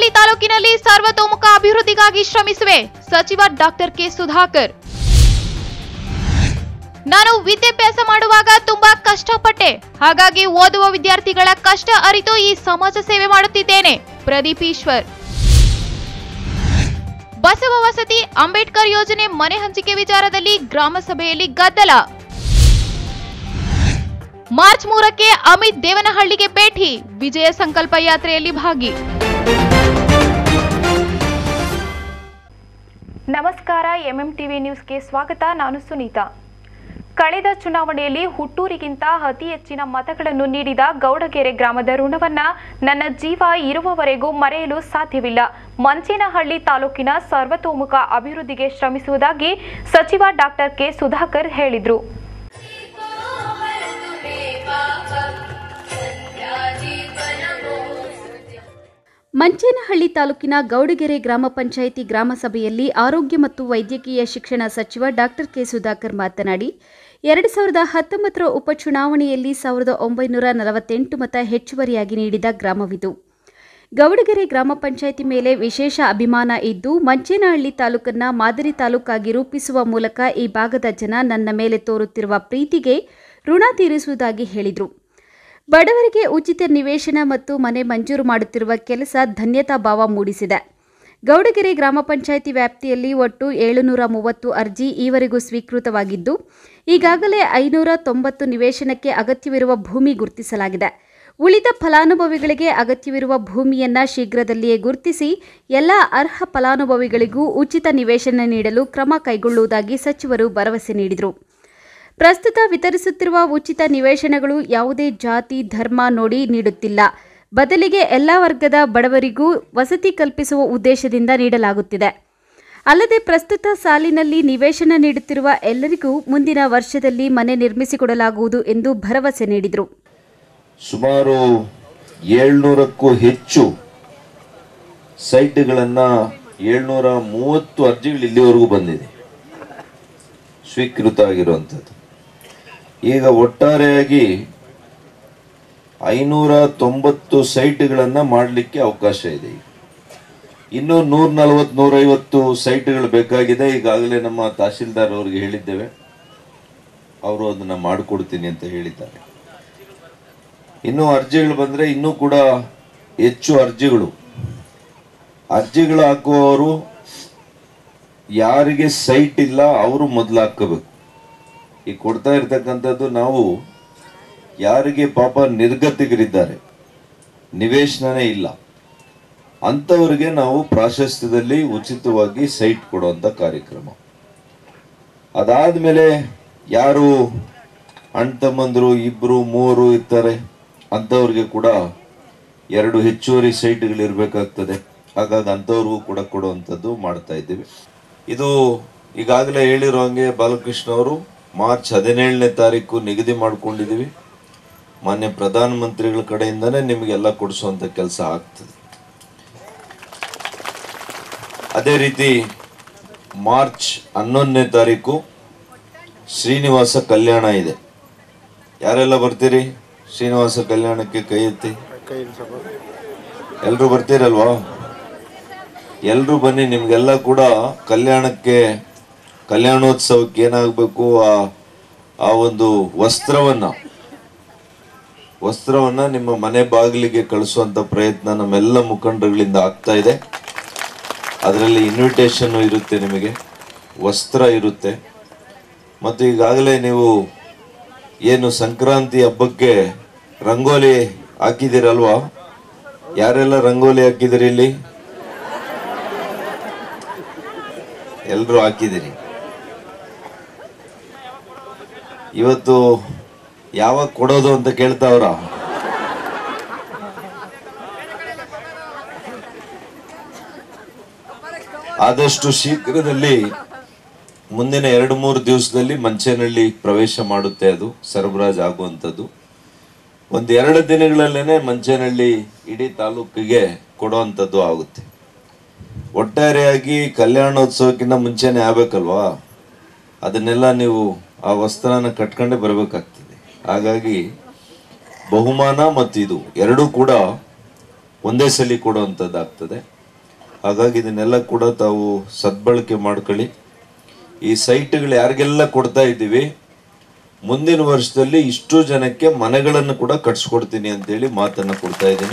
ಮಂಚೇನಹಳ್ಳಿ ತಾಲೂಕಿನಲ್ಲಿ ಸರ್ವತೋಮುಖ ಅಭಿವೃದ್ಧಿಗಾಗಿ ಶ್ರಮಿಸುವೆ ಸಚಿವ ಡಾಕ್ಟರ್ ಕೆ ಸುಧಾಕರ್ ನಾನು ವಿದ್ಯಾಭ್ಯಾಸ ಮಾಡುವಾಗ ತುಂಬಾ ಕಷ್ಟಪಟ್ಟೆ ಹಾಗಾಗಿ ಓದುವ ವಿದ್ಯಾರ್ಥಿಗಳ ಕಷ್ಟ ಅರಿತು ಈ ಸಮಾಜ ಸೇವೆ ಮಾಡುತ್ತಿದ್ದೇನೆ ಪ್ರದೀಪ್ ಈಶ್ವರ್ ಬಸವ ವಸತಿ ಅಂಬೇಡ್ಕರ್ ಯೋಜನೆ ಮನೆ ಹಂಚಿಕೆ ವಿಚಾರದಲ್ಲಿ ಗ್ರಾಮ ಸಭೆಯಲ್ಲಿ ಗದ್ದಲ ಮಾರ್ಚ್ ಮೂರಕ್ಕೆ ಅಮಿತ್ ದೇವನಹಳ್ಳಿಗೆ ಭೇಟಿ ವಿಜಯ ಸಂಕಲ್ಪ ಯಾತ್ರೆಯಲ್ಲಿ ಭಾಗಿ ನಮಸ್ಕಾರ ಎಂಎಂ ಟಿವಿ ನ್ಯೂಸ್ಗೆ ಸ್ವಾಗತ ನಾನು ಸುನೀತಾ ಕಳೆದ ಚುನಾವಣೆಯಲ್ಲಿ ಹುಟ್ಟೂರಿಗಿಂತ ಅತಿ ಹೆಚ್ಚಿನ ಮತಗಳನ್ನು ನೀಡಿದ ಗೌಡಗೆರೆ ಗ್ರಾಮದ ಋಣವನ್ನ ನನ್ನ ಜೀವ ಇರುವವರೆಗೂ ಮರೆಯಲು ಸಾಧ್ಯವಿಲ್ಲ ಮಂಚೇನಹಳ್ಳಿ ತಾಲೂಕಿನ ಸರ್ವತೋಮುಖ ಅಭಿವೃದ್ಧಿಗೆ ಶ್ರಮಿಸುವುದಾಗಿ ಸಚಿವ ಡಾಕ್ಟರ್ ಕೆ ಸುಧಾಕರ್ ಹೇಳಿದರು ಮಂಚೇನಹಳ್ಳಿ ತಾಲೂಕಿನ ಗೌಡಗೆರೆ ಗ್ರಾಮ ಪಂಚಾಯಿತಿ ಗ್ರಾಮ ಸಭೆಯಲ್ಲಿ ಆರೋಗ್ಯ ಮತ್ತು ವೈದ್ಯಕೀಯ ಶಿಕ್ಷಣ ಸಚಿವ ಡಾಕ್ಟರ್ ಕೆ ಸುಧಾಕರ್ ಮಾತನಾಡಿ ಎರಡು ಸಾವಿರದ ಹತ್ತೊಂಬತ್ತರ ಉಪಚುನಾವಣೆಯಲ್ಲಿ ಸಾವಿರದ ಒಂಬೈನೂರ ನಲವತ್ತೆಂಟು ಮತ ಹೆಚ್ಚುವರಿಯಾಗಿ ನೀಡಿದ ಗ್ರಾಮವಿದು ಗೌಡಗೆರೆ ಗ್ರಾಮ ಪಂಚಾಯಿತಿ ಮೇಲೆ ವಿಶೇಷ ಅಭಿಮಾನ ಇದ್ದು ಮಂಚೇನಹಳ್ಳಿ ತಾಲೂಕನ್ನ ಮಾದರಿ ತಾಲೂಕಾಗಿ ರೂಪಿಸುವ ಮೂಲಕ ಈ ಭಾಗದ ಜನ ನನ್ನ ಮೇಲೆ ತೋರುತ್ತಿರುವ ಪ್ರೀತಿಗೆ ಋಣ ತೀರಿಸುವುದಾಗಿ ಹೇಳಿದರು ಬಡವರಿಗೆ ಉಚಿತ ನಿವೇಶನ ಮತ್ತು ಮನೆ ಮಂಜೂರು ಮಾಡುತ್ತಿರುವ ಕೆಲಸ ಧನ್ಯತಾ ಭಾವ ಮೂಡಿಸಿದೆ ಗೌಡಗೆರೆ ಗ್ರಾಮ ಪಂಚಾಯಿತಿ ವ್ಯಾಪ್ತಿಯಲ್ಲಿ ಒಟ್ಟು ಏಳುನೂರ ಮೂವತ್ತು ಅರ್ಜಿ ಈವರೆಗೂ ಸ್ವೀಕೃತವಾಗಿದ್ದು ಈಗಾಗಲೇ ಐನೂರ ತೊಂಬತ್ತು ನಿವೇಶನಕ್ಕೆ ಅಗತ್ಯವಿರುವ ಭೂಮಿ ಗುರುತಿಸಲಾಗಿದೆ ಉಳಿದ ಫಲಾನುಭವಿಗಳಿಗೆ ಅಗತ್ಯವಿರುವ ಭೂಮಿಯನ್ನ ಶೀಘ್ರದಲ್ಲಿಯೇ ಗುರುತಿಸಿ ಎಲ್ಲ ಅರ್ಹ ಫಲಾನುಭವಿಗಳಿಗೂ ಉಚಿತ ನಿವೇಶನ ನೀಡಲು ಕ್ರಮ ಕೈಗೊಳ್ಳುವುದಾಗಿ ಸಚಿವರು ಭರವಸೆ ನೀಡಿದರು ಪ್ರಸ್ತುತ ವಿತರಿಸುತ್ತಿರುವ ಉಚಿತ ನಿವೇಶನಗಳು ಯಾವುದೇ ಜಾತಿ ಧರ್ಮ ನೋಡಿ ನೀಡುತ್ತಿಲ್ಲ ಬದಲಿಗೆ ಎಲ್ಲ ವರ್ಗದ ಬಡವರಿಗೂ ವಸತಿ ಕಲ್ಪಿಸುವ ಉದ್ದೇಶದಿಂದ ನೀಡಲಾಗುತ್ತಿದೆ ಅಲ್ಲದೆ ಪ್ರಸ್ತುತ ಸಾಲಿನಲ್ಲಿ ನಿವೇಶನ ನೀಡುತ್ತಿರುವ ಎಲ್ಲರಿಗೂ ಮುಂದಿನ ವರ್ಷದಲ್ಲಿ ಮನೆ ನಿರ್ಮಿಸಿಕೊಡಲಾಗುವುದು ಎಂದು ಭರವಸೆ ನೀಡಿದರು ಸುಮಾರು ಏಳ್ನೂರಕ್ಕೂ ಹೆಚ್ಚು ಸೈಟ್ಗಳನ್ನು ಏಳ್ನೂರ ಮೂವತ್ತು ಅರ್ಜಿಗಳು ಇಲ್ಲಿವರೆಗೂ ಬಂದಿದೆ ಸ್ವೀಕೃತ ಆಗಿರುವಂಥದ್ದು ಈಗ ಒಟ್ಟಾರೆಯಾಗಿ ಐನೂರ ತೊಂಬತ್ತು ಸೈಟ್ಗಳನ್ನು ಮಾಡಲಿಕ್ಕೆ ಅವಕಾಶ ಇದೆ ಈಗ. ಇನ್ನೂ ನೂರ ನಲವತ್ತು ನೂರೈವತ್ತು ಸೈಟ್ಗಳು ಬೇಕಾಗಿದೆ ಈಗಾಗಲೇ ನಮ್ಮ ತಹಶೀಲ್ದಾರ್ ಅವರಿಗೆ ಹೇಳಿದ್ದೇವೆ ಅವರು ಅದನ್ನು ಮಾಡಿಕೊಡ್ತೀನಿ ಅಂತ ಹೇಳಿದ್ದಾರೆ ಇನ್ನೂ ಅರ್ಜಿಗಳು ಬಂದರೆ ಇನ್ನೂ ಕೂಡ ಹೆಚ್ಚು ಅರ್ಜಿಗಳು ಅರ್ಜಿಗಳು ಹಾಕುವವರು ಯಾರಿಗೆ ಸೈಟ್ ಇಲ್ಲ ಅವರು ಮೊದಲು ಹಾಕೋಬೇಕು ಈಗ ಕೊಡ್ತಾ ಇರ್ತಕ್ಕಂಥದ್ದು ನಾವು ಯಾರಿಗೆ ಪಾಪ ನಿರ್ಗತಿಗರಿದ್ದಾರೆ ನಿವೇಶನನೇ ಇಲ್ಲ ಅಂಥವ್ರಿಗೆ ನಾವು ಪ್ರಾಶಸ್ತ್ಯದಲ್ಲಿ ಉಚಿತವಾಗಿ ಸೈಟ್ ಕೊಡುವಂಥ ಕಾರ್ಯಕ್ರಮ ಅದಾದಮೇಲೆ ಯಾರು ಅಣ್ಣ ತಮ್ಮಂದರು ಇಬ್ಬರು ಮೂವರು ಇರ್ತಾರೆ ಅಂಥವ್ರಿಗೆ ಕೂಡ ಎರಡು ಹೆಚ್ಚುವರಿ ಸೈಟ್ಗಳು ಇರಬೇಕಾಗ್ತದೆ ಹಾಗಾಗಿ ಅಂಥವ್ರಿಗೂ ಕೂಡ ಕೊಡುವಂಥದ್ದು ಮಾಡ್ತಾ ಇದ್ದೀವಿ ಇದು ಈಗಾಗಲೇ ಹೇಳಿರೋ ಹಾಗೆ ಬಾಲಕೃಷ್ಣ ಅವರು ಮಾರ್ಚ್ ಹದಿನೇಳನೇ ತಾರೀಕು ನಿಗದಿ ಮಾಡ್ಕೊಂಡಿದ್ದೀವಿ ಮಾನ್ಯ ಪ್ರಧಾನಮಂತ್ರಿಗಳ ಕಡೆಯಿಂದನೇ ನಿಮಗೆಲ್ಲ ಕೊಡಿಸುವಂಥ ಕೆಲಸ ಆಗ್ತದೆ ಅದೇ ರೀತಿ ಮಾರ್ಚ್ ಹನ್ನೊಂದನೇ ತಾರೀಕು ಶ್ರೀನಿವಾಸ ಕಲ್ಯಾಣ ಇದೆ ಯಾರೆಲ್ಲ ಬರ್ತೀರಿ ಶ್ರೀನಿವಾಸ ಕಲ್ಯಾಣಕ್ಕೆ ಕೈ ಎತ್ತಿ ಎಲ್ರು ಬರ್ತೀರಲ್ವಾ ಎಲ್ರು ಬನ್ನಿ ನಿಮ್ಗೆಲ್ಲ ಕೂಡ ಕಲ್ಯಾಣಕ್ಕೆ ಕಲ್ಯಾಣೋತ್ಸವಕ್ಕೆ ಏನಾಗಬೇಕು ಆ ಆ ಒಂದು ವಸ್ತ್ರವನ್ನ ವಸ್ತ್ರವನ್ನ ನಿಮ್ಮ ಮನೆ ಬಾಗಿಲಿಗೆ ಕಳಿಸುವಂತ ಪ್ರಯತ್ನ ನಮ್ಮೆಲ್ಲ ಮುಖಂಡರುಗಳಿಂದ ಆಗ್ತಾ ಇದೆ ಅದರಲ್ಲಿ ಇನ್ವಿಟೇಷನ್ ಇರುತ್ತೆ ನಿಮಗೆ ವಸ್ತ್ರ ಇರುತ್ತೆ ಮತ್ತು ಈಗಾಗಲೇ ನೀವು ಏನು ಸಂಕ್ರಾಂತಿ ಹಬ್ಬಕ್ಕೆ ರಂಗೋಲಿ ಹಾಕಿದ್ದೀರಲ್ವಾ ಯಾರೆಲ್ಲ ರಂಗೋಲಿ ಹಾಕಿದಿರಿ ಇಲ್ಲಿ ಎಲ್ಲರೂ ಹಾಕಿದಿರಿ ಇವತ್ತು ಯಾವಾಗ ಕೊಡೋದು ಅಂತ ಕೇಳ್ತಾವ್ರ ಆದಷ್ಟು ಶೀಘ್ರದಲ್ಲಿ ಮುಂದಿನ ಎರಡು ಮೂರು ದಿವಸದಲ್ಲಿ ಮಂಚೇನಹಳ್ಳಿ ಪ್ರವೇಶ ಮಾಡುತ್ತೆ ಅದು ಸರಬರಾಜು ಆಗುವಂಥದ್ದು ಒಂದು ಎರಡು ದಿನಗಳಲ್ಲೇನೆ ಮಂಚೇನಹಳ್ಳಿ ಇಡೀ ತಾಲೂಕಿಗೆ ಕೊಡುವಂಥದ್ದು ಆಗುತ್ತೆ ಒಟ್ಟಾರೆಯಾಗಿ ಕಲ್ಯಾಣೋತ್ಸವಕ್ಕಿಂತ ಮುಂಚೆನೆ ಆಗ್ಬೇಕಲ್ವಾ ಅದನ್ನೆಲ್ಲ ನೀವು ಆ ವಸ್ತ್ರನ ಕಟ್ಕೊಂಡೇ ಬರಬೇಕಾಗ್ತದೆ ಹಾಗಾಗಿ ಬಹುಮಾನ ಮತ್ತು ಇದು ಎರಡೂ ಕೂಡ ಒಂದೇ ಸಲ ಕೊಡುವಂಥದ್ದಾಗ್ತದೆ ಹಾಗಾಗಿ ಇದನ್ನೆಲ್ಲ ಕೂಡ ತಾವು ಸದ್ಬಳಕೆ ಮಾಡ್ಕೊಳ್ಳಿ ಈ ಸೈಟ್ಗಳು ಯಾರಿಗೆಲ್ಲ ಕೊಡ್ತಾ ಇದ್ದೀವಿ ಮುಂದಿನ ವರ್ಷದಲ್ಲಿ ಇಷ್ಟು ಜನಕ್ಕೆ ಮನೆಗಳನ್ನು ಕೂಡ ಕಟ್ಸ್ಕೊಡ್ತೀನಿ ಅಂತೇಳಿ ಮಾತನ್ನು ಕೊಡ್ತಾ ಇದ್ದೀನಿ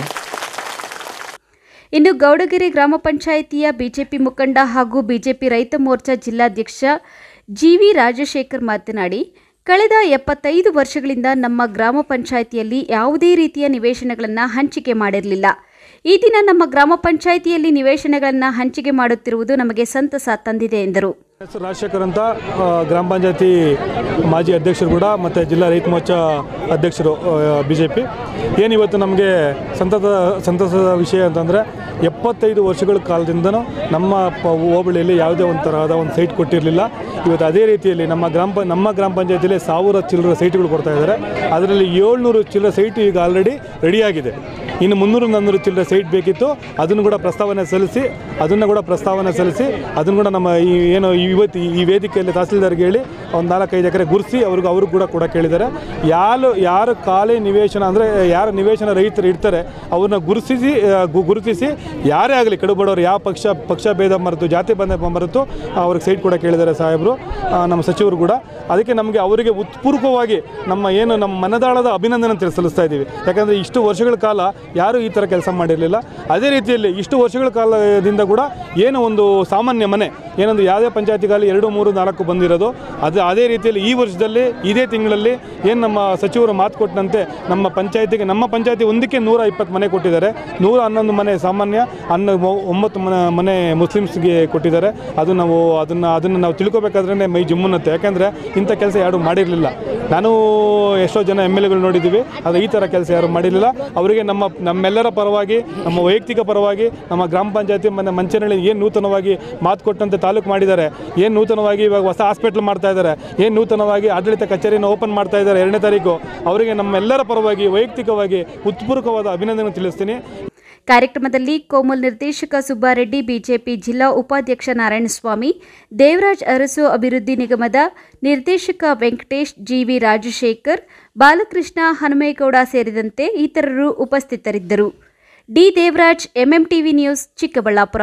ಇನ್ನು ಗೌಡಗೆರೆ ಗ್ರಾಮ ಪಂಚಾಯಿತಿಯ ಬಿಜೆಪಿ ಮುಖಂಡ ಹಾಗೂ ಬಿಜೆಪಿ ರೈತ ಮೋರ್ಚಾ ಜಿಲ್ಲಾಧ್ಯಕ್ಷ ಜಿವಿ ರಾಜಶೇಖರ್ ಮಾತನಾಡಿ ಕಳೆದ ಎಪ್ಪತ್ತೈದು ವರ್ಷಗಳಿಂದ ನಮ್ಮ ಗ್ರಾಮ ಪಂಚಾಯಿತಿಯಲ್ಲಿ ಯಾವುದೇ ರೀತಿಯ ನಿವೇಶನಗಳನ್ನು ಹಂಚಿಕೆ ಮಾಡಿರಲಿಲ್ಲ ಈ ದಿನ ನಮ್ಮ ಗ್ರಾಮ ಪಂಚಾಯಿತಿಯಲ್ಲಿ ನಿವೇಶನಗಳನ್ನು ಹಂಚಿಕೆ ಮಾಡುತ್ತಿರುವುದು ನಮಗೆ ಸಂತಸ ತಂದಿದೆ ಎಂದರು ಹೆಸರು ರಾಜಶೇಖರ್ ಅಂತ ಆ, ಗ್ರಾಮ ಪಂಚಾಯತಿ ಮಾಜಿ ಅಧ್ಯಕ್ಷರು ಕೂಡ ಮತ್ತು ಜಿಲ್ಲಾ ರೈತ ಮೋರ್ಚಾ ಅಧ್ಯಕ್ಷರು ಬಿ ಜೆ ಪಿ ಏನು ಇವತ್ತು ನಮಗೆ ಸಂತತ ಸಂತಸದ ವಿಷಯ ಅಂತಂದರೆ ಎಪ್ಪತ್ತೈದು ವರ್ಷಗಳ ಕಾಲದಿಂದನೂ ನಮ್ಮ ಪ ಹೋಬಳಿಯಲ್ಲಿ ಯಾವುದೇ ಒಂದು ತರಹದ ಒಂದು ಸೈಟ್ ಕೊಟ್ಟಿರಲಿಲ್ಲ ಇವತ್ತು ಅದೇ ರೀತಿಯಲ್ಲಿ ನಮ್ಮ ಗ್ರಾಮ ಪ ನಮ್ಮ ಗ್ರಾಮ ಪಂಚಾಯತಿಯಲ್ಲಿ ಸಾವಿರ ಚಿಲ್ಲರ ಸೈಟ್ಗಳು ಕೊಡ್ತಾ ಇದ್ದಾರೆ ಅದರಲ್ಲಿ ಏಳ್ನೂರು ಚಿಲ್ಲರ ಸೈಟ್ ಈಗ ಆಲ್ರೆಡಿ ರೆಡಿಯಾಗಿದೆ ಇನ್ನು ಮುನ್ನೂರು ನಾನ್ನೂರು ಚಿಲ್ಲರೆ ಸೈಟ್ ಬೇಕಿತ್ತು ಅದನ್ನು ಕೂಡ ಪ್ರಸ್ತಾವನೆ ಸಲ್ಲಿಸಿ ಅದನ್ನು ಕೂಡ ಪ್ರಸ್ತಾವನೆ ಸಲ್ಲಿಸಿ ಅದನ್ನು ಕೂಡ ನಮ್ಮ ಈ ಏನು ಇವತ್ತು ಈ ವೇದಿಕೆಯಲ್ಲಿ ತಹಸೀಲ್ದಾರ್ಗೆ ಹೇಳಿ ಒಂದು ನಾಲ್ಕೈದು ಎಕರೆ ಗುರುಸಿ ಅವ್ರಿಗೆ ಅವರು ಕೂಡ ಕೂಡ ಕೇಳಿದ್ದಾರೆ ಯಾರು ಯಾರು ಖಾಲಿ ನಿವೇಶನ ಅಂದರೆ ಯಾರು ನಿವೇಶನ ರೈತರು ಇರ್ತಾರೆ ಅವ್ರನ್ನ ಗುರುತಿಸಿ ಆ, ಗು- ಗುರುತಿಸಿ ಯಾರೇ ಆಗಲಿ ಕಡುಬಡವರು ಯಾವ ಪಕ್ಷ ಪಕ್ಷ ಭೇದ ಮರೆತು ಜಾತಿ ಬಂದ ಮರೆತು ಅವ್ರಿಗೆ ಸೈಟ್ ಕೂಡ ಕೇಳಿದ್ದಾರೆ ಸಾಹೇಬರು ಆ, ನಮ್ಮ ಸಚಿವರು ಕೂಡ ಅದಕ್ಕೆ ನಮಗೆ ಅವರಿಗೆ ಉತ್ಪೂರ್ವಕವಾಗಿ ನಮ್ಮ ಏನು ನಮ್ಮ ಮನದಾಳದ ಅಭಿನಂದನೆ ತಿಳಿ- ಸಲ್ಲಿಸ್ತಾ ಇದ್ದೀವಿ ಯಾಕಂದರೆ ಇಷ್ಟು ವರ್ಷಗಳ ಕಾಲ ಯಾರೂ ಈ ಥರ ಕೆಲಸ ಮಾಡಿರಲಿಲ್ಲ ಅದೇ ರೀತಿಯಲ್ಲಿ ಇಷ್ಟು ವರ್ಷಗಳ ಕಾಲದಿಂದ ಕೂಡ ಏನು ಒಂದು ಸಾಮಾನ್ಯ ಮನೆ ಏನೊಂದು ಯಾವುದೇ ಪಂಚಾಯತಿಗಾಲಿ ಎರಡು ಮೂರು ನಾಲ್ಕು ಬಂದಿರೋದು ಅದು ಅದೇ ರೀತಿಯಲ್ಲಿ ಈ ವರ್ಷದಲ್ಲಿ ಇದೇ ತಿಂಗಳಲ್ಲಿ ಏನು ನಮ್ಮ ಸಚಿವರು ಮಾತು ಕೊಟ್ಟಂತೆ ನಮ್ಮ ಪಂಚಾಯತಿಗೆ ನಮ್ಮ ಪಂಚಾಯತಿ ಒಂದಕ್ಕೆ ನೂರ ಇಪ್ಪತ್ತು ಮನೆ ಕೊಟ್ಟಿದ್ದಾರೆ ನೂರ ಹನ್ನೊಂದು ಮನೆ ಸಾಮಾನ್ಯ ಹನ್ನ ಮೊ- ಒಂಬತ್ತು ಮನೆ ಮನೆ ಮುಸ್ಲಿಮ್ಸ್ಗೆ ಕೊಟ್ಟಿದ್ದಾರೆ ಅದು ನಾವು ಅದನ್ನು ಅದನ್ನು ನಾವು ತಿಳ್ಕೊಬೇಕಾದ್ರೆ ಮೈ ಜುಮ್ಮುನ್ನತ್ತೆ ಯಾಕೆಂದರೆ ಇಂಥ ಕೆಲಸ ಯಾರು ಮಾಡಿರಲಿಲ್ಲ ನಾನು ಎಷ್ಟೋ ಜನ ಎಮ್ ಎಲ್ ಎಗಳು ನೋಡಿದ್ದೀವಿ ಆದರೆ ಈ ಥರ ಕೆಲಸ ಯಾರು ಮಾಡಿರಲಿಲ್ಲ ಅವರಿಗೆ ನಮ್ಮ ನಮ್ಮೆಲ್ಲರ ಪರವಾಗಿ ನಮ್ಮ ವೈಯಕ್ತಿಕ ಪರವಾಗಿ ನಮ್ಮ ಗ್ರಾಮ ಪಂಚಾಯತಿ ಮತ್ತು ಮಂಚನಹಳ್ಳಿ ಏನು ನೂತನವಾಗಿ ಮಾತು ಕೊಟ್ಟಂತೆ ತಾಲೂಕು ಮಾಡಿದ್ದಾರೆ ಏನು ನೂತನವಾಗಿ ಇವಾಗ ಹೊಸ ಹಾಸ್ಪಿಟ್ಲ್ ಮಾಡ್ತಾ ಇದ್ದಾರೆ ಏನು ನೂತನವಾಗಿ ಆಡಳಿತ ಕಚೇರಿಯನ್ನು ಓಪನ್ ಮಾಡ್ತಾ ಇದ್ದಾರೆ ಎರಡನೇ ತಾರೀಕು ಅವರಿಗೆ ನಮ್ಮೆಲ್ಲರ ಪರವಾಗಿ ವೈಯಕ್ತಿಕವಾಗಿ ಉತ್ಪೂರ್ವಕವಾದ ಅಭಿನಂದನೆ ತಿಳಿಸ್ತೀನಿ ಕಾರ್ಯಕ್ರಮದಲ್ಲಿ ಕೋಮಲ್ ನಿರ್ದೇಶಕ ಸುಬ್ಬಾರೆಡ್ಡಿ ಬಿಜೆಪಿ ಜಿಲ್ಲಾ ಉಪಾಧ್ಯಕ್ಷ ನಾರಾಯಣಸ್ವಾಮಿ ದೇವರಾಜ್ ಅರಸು ಅಭಿವೃದ್ಧಿ ನಿಗಮದ ನಿರ್ದೇಶಕ ವೆಂಕಟೇಶ್ ಜಿವಿ ರಾಜಶೇಖರ್ ಬಾಲಕೃಷ್ಣ ಹನುಮೇಗೌಡ ಸೇರಿದಂತೆ ಇತರರು ಉಪಸ್ಥಿತರಿದ್ದರು D Devaraj MMTV news Chikkaballapura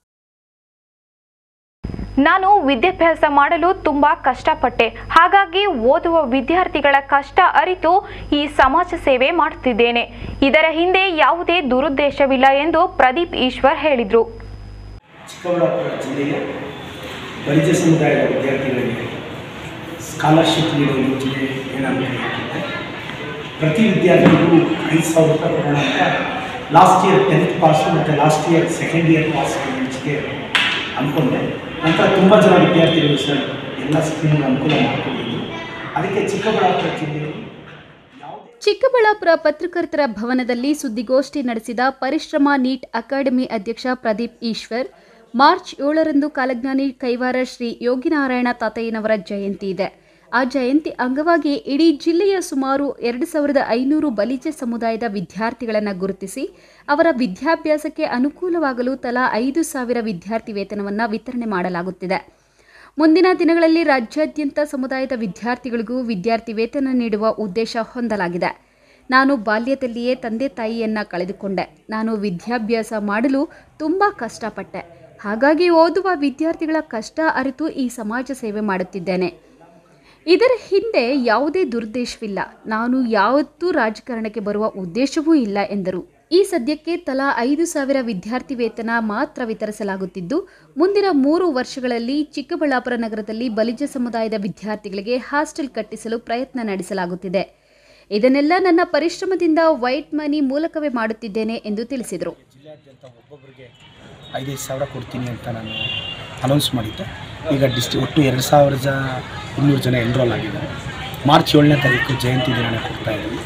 ನಾನು ವಿದ್ಯಾಭ್ಯಾಸ ಮಾಡಲು ತುಂಬಾ ಕಷ್ಟಪಟ್ಟೆ ಹಾಗಾಗಿ ಓದುವ ವಿದ್ಯಾರ್ಥಿಗಳ ಕಷ್ಟ ಅರಿತು ಈ ಸಮಾಜ ಸೇವೆ ಮಾಡುತ್ತಿದ್ದೇನೆ ಇದರ ಹಿಂದೆ ಯಾವುದೇ ದುರುದ್ದೇಶವಿಲ್ಲ ಎಂದು ಪ್ರದೀಪ್ ಈಶ್ವರ್ ಹೇಳಿದರು ಚಿಕ್ಕಬಳ್ಳಾಪುರ ಜಿಲ್ಲೆಯ ಬಲಿಜ ಸಮುದಾಯದ ವಿದ್ಯಾರ್ಥಿಗಳಿಗೆ ಸ್ಕಾಲರ್ಶಿಪ್ ನೀಡುವ ಯೋಜನೆ ಏನಾಗುತ್ತೆ ಅಂತಂದರೆ ಪ್ರತಿ ವಿದ್ಯಾರ್ಥಿಗೂ ಐದು ಸಾವಿರ ರೂಪಾಯಿ ಕೊಡೋಣ ಅಂತ ಲಾಸ್ಟ್ ಇಯರ್ ಟೆಂತ್ ಪಾಸು ಮತ್ತು last year second year pass ಸ್ಟೂಡೆಂಟ್ಸ್ಗೆ ಅಂದ್ಕೊಂಡೆ ನಂತರ ತುಂಬ ಜನ ವಿದ್ಯಾರ್ಥಿಗಳು ಸರ್ ಎಲ್ಲ ಸ್ಕೀಮ್ಗಳು ಅನುಕೂಲ ಮಾಡಿಕೊಂಡಿದ್ದು ಅದಕ್ಕೆ ಚಿಕ್ಕಬಳ್ಳಾಪುರ ಜಿಲ್ಲೆಯಲ್ಲಿ ಯಾವುದೇ ಚಿಕ್ಕಬಳ್ಳಾಪುರ ಪತ್ರಕರ್ತರ ಭವನದಲ್ಲಿ ಸುದ್ದಿಗೋಷ್ಠಿ ನಡೆಸಿದ ಪರಿಶ್ರಮ ನೀಟ್ ಅಕಾಡೆಮಿ ಅಧ್ಯಕ್ಷ ಪ್ರದೀಪ್ ಈಶ್ವರ್ ಮಾರ್ಚ್ ಏಳರಂದು ಕಾಲಜ್ಞಾನಿ ಕೈವಾರ ಶ್ರೀ ಯೋಗಿನಾರಾಯಣ ತಾತಯ್ಯನವರ ಜಯಂತಿ ಇದೆ ಆ ಜಯಂತಿ ಅಂಗವಾಗಿ ಇಡೀ ಜಿಲ್ಲೆಯ ಸುಮಾರು ಎರಡು ಸಾವಿರದ ಐನೂರು ಬಲಿಜ ಸಮುದಾಯದ ವಿದ್ಯಾರ್ಥಿಗಳನ್ನು ಗುರುತಿಸಿ ಅವರ ವಿದ್ಯಾಭ್ಯಾಸಕ್ಕೆ ಅನುಕೂಲವಾಗಲು ತಲಾ ಐದು ಸಾವಿರ ವಿದ್ಯಾರ್ಥಿ ವೇತನವನ್ನು ವಿತರಣೆ ಮಾಡಲಾಗುತ್ತಿದೆ ಮುಂದಿನ ದಿನಗಳಲ್ಲಿ ರಾಜ್ಯಾದ್ಯಂತ ಸಮುದಾಯದ ವಿದ್ಯಾರ್ಥಿಗಳಿಗೂ ವಿದ್ಯಾರ್ಥಿ ವೇತನ ನೀಡುವ ಉದ್ದೇಶ ಹೊಂದಲಾಗಿದೆ ನಾನು ಬಾಲ್ಯದಲ್ಲಿಯೇ ತಂದೆ ತಾಯಿಯನ್ನ ಕಳೆದುಕೊಂಡೆ ನಾನು ವಿದ್ಯಾಭ್ಯಾಸ ಮಾಡಲು ತುಂಬ ಕಷ್ಟಪಟ್ಟೆ ಹಾಗಾಗಿ ಓದುವ ವಿದ್ಯಾರ್ಥಿಗಳ ಕಷ್ಟ ಅರಿತು ಈ ಸಮಾಜ ಸೇವೆ ಮಾಡುತ್ತಿದ್ದೇನೆ ಇದರ ಹಿಂದೆ ಯಾವುದೇ ದುರುದ್ದೇಶವಿಲ್ಲ ನಾನು ಯಾವತ್ತೂ ರಾಜಕಾರಣಕ್ಕೆ ಬರುವ ಉದ್ದೇಶವೂ ಇಲ್ಲ ಎಂದರು ಈ ಸದ್ಯಕ್ಕೆ ತಲಾ ಐದು ಸಾವಿರ ವಿದ್ಯಾರ್ಥಿ ವೇತನ ಮಾತ್ರ ವಿತರಿಸಲಾಗುತ್ತಿದ್ದು ಮುಂದಿನ ಮೂರು ವರ್ಷಗಳಲ್ಲಿ ಚಿಕ್ಕಬಳ್ಳಾಪುರ ನಗರದಲ್ಲಿ ಬಲಿಜ ಸಮುದಾಯದ ವಿದ್ಯಾರ್ಥಿಗಳಿಗೆ ಹಾಸ್ಟೆಲ್ ಕಟ್ಟಿಸಲು ಪ್ರಯತ್ನ ನಡೆಸಲಾಗುತ್ತಿದೆ ಇದನ್ನೆಲ್ಲ ನನ್ನ ಪರಿಶ್ರಮದಿಂದ ವೈಟ್ ಮನಿ ಮೂಲಕವೇ ಮಾಡುತ್ತಿದ್ದೇನೆ ಎಂದು ತಿಳಿಸಿದರು ಜಿಲ್ಲೆಯಾದ್ಯಂತ ಒಬ್ಬೊಬ್ಬರಿಗೆ ಐದೈದು ಸಾವಿರ ಕೊಡ್ತೀನಿ ಅಂತ ನಾನು ಅನೌನ್ಸ್ ಮಾಡಿದ್ದೆ ಈಗ ಡಿಸ್ಟಿ ಒಟ್ಟು ಎರಡು ಸಾವಿರ ಜ ಇನ್ನೂರು ಜನ ಎನ್ರೋಲ್ ಆಗಿದ್ದಾರೆ ಮಾರ್ಚ್ ಏಳನೇ ತಾರೀಕು ಜಯಂತಿ ದಿನನೇ ಕೊಡ್ತಾ ಇದ್ದೀವಿ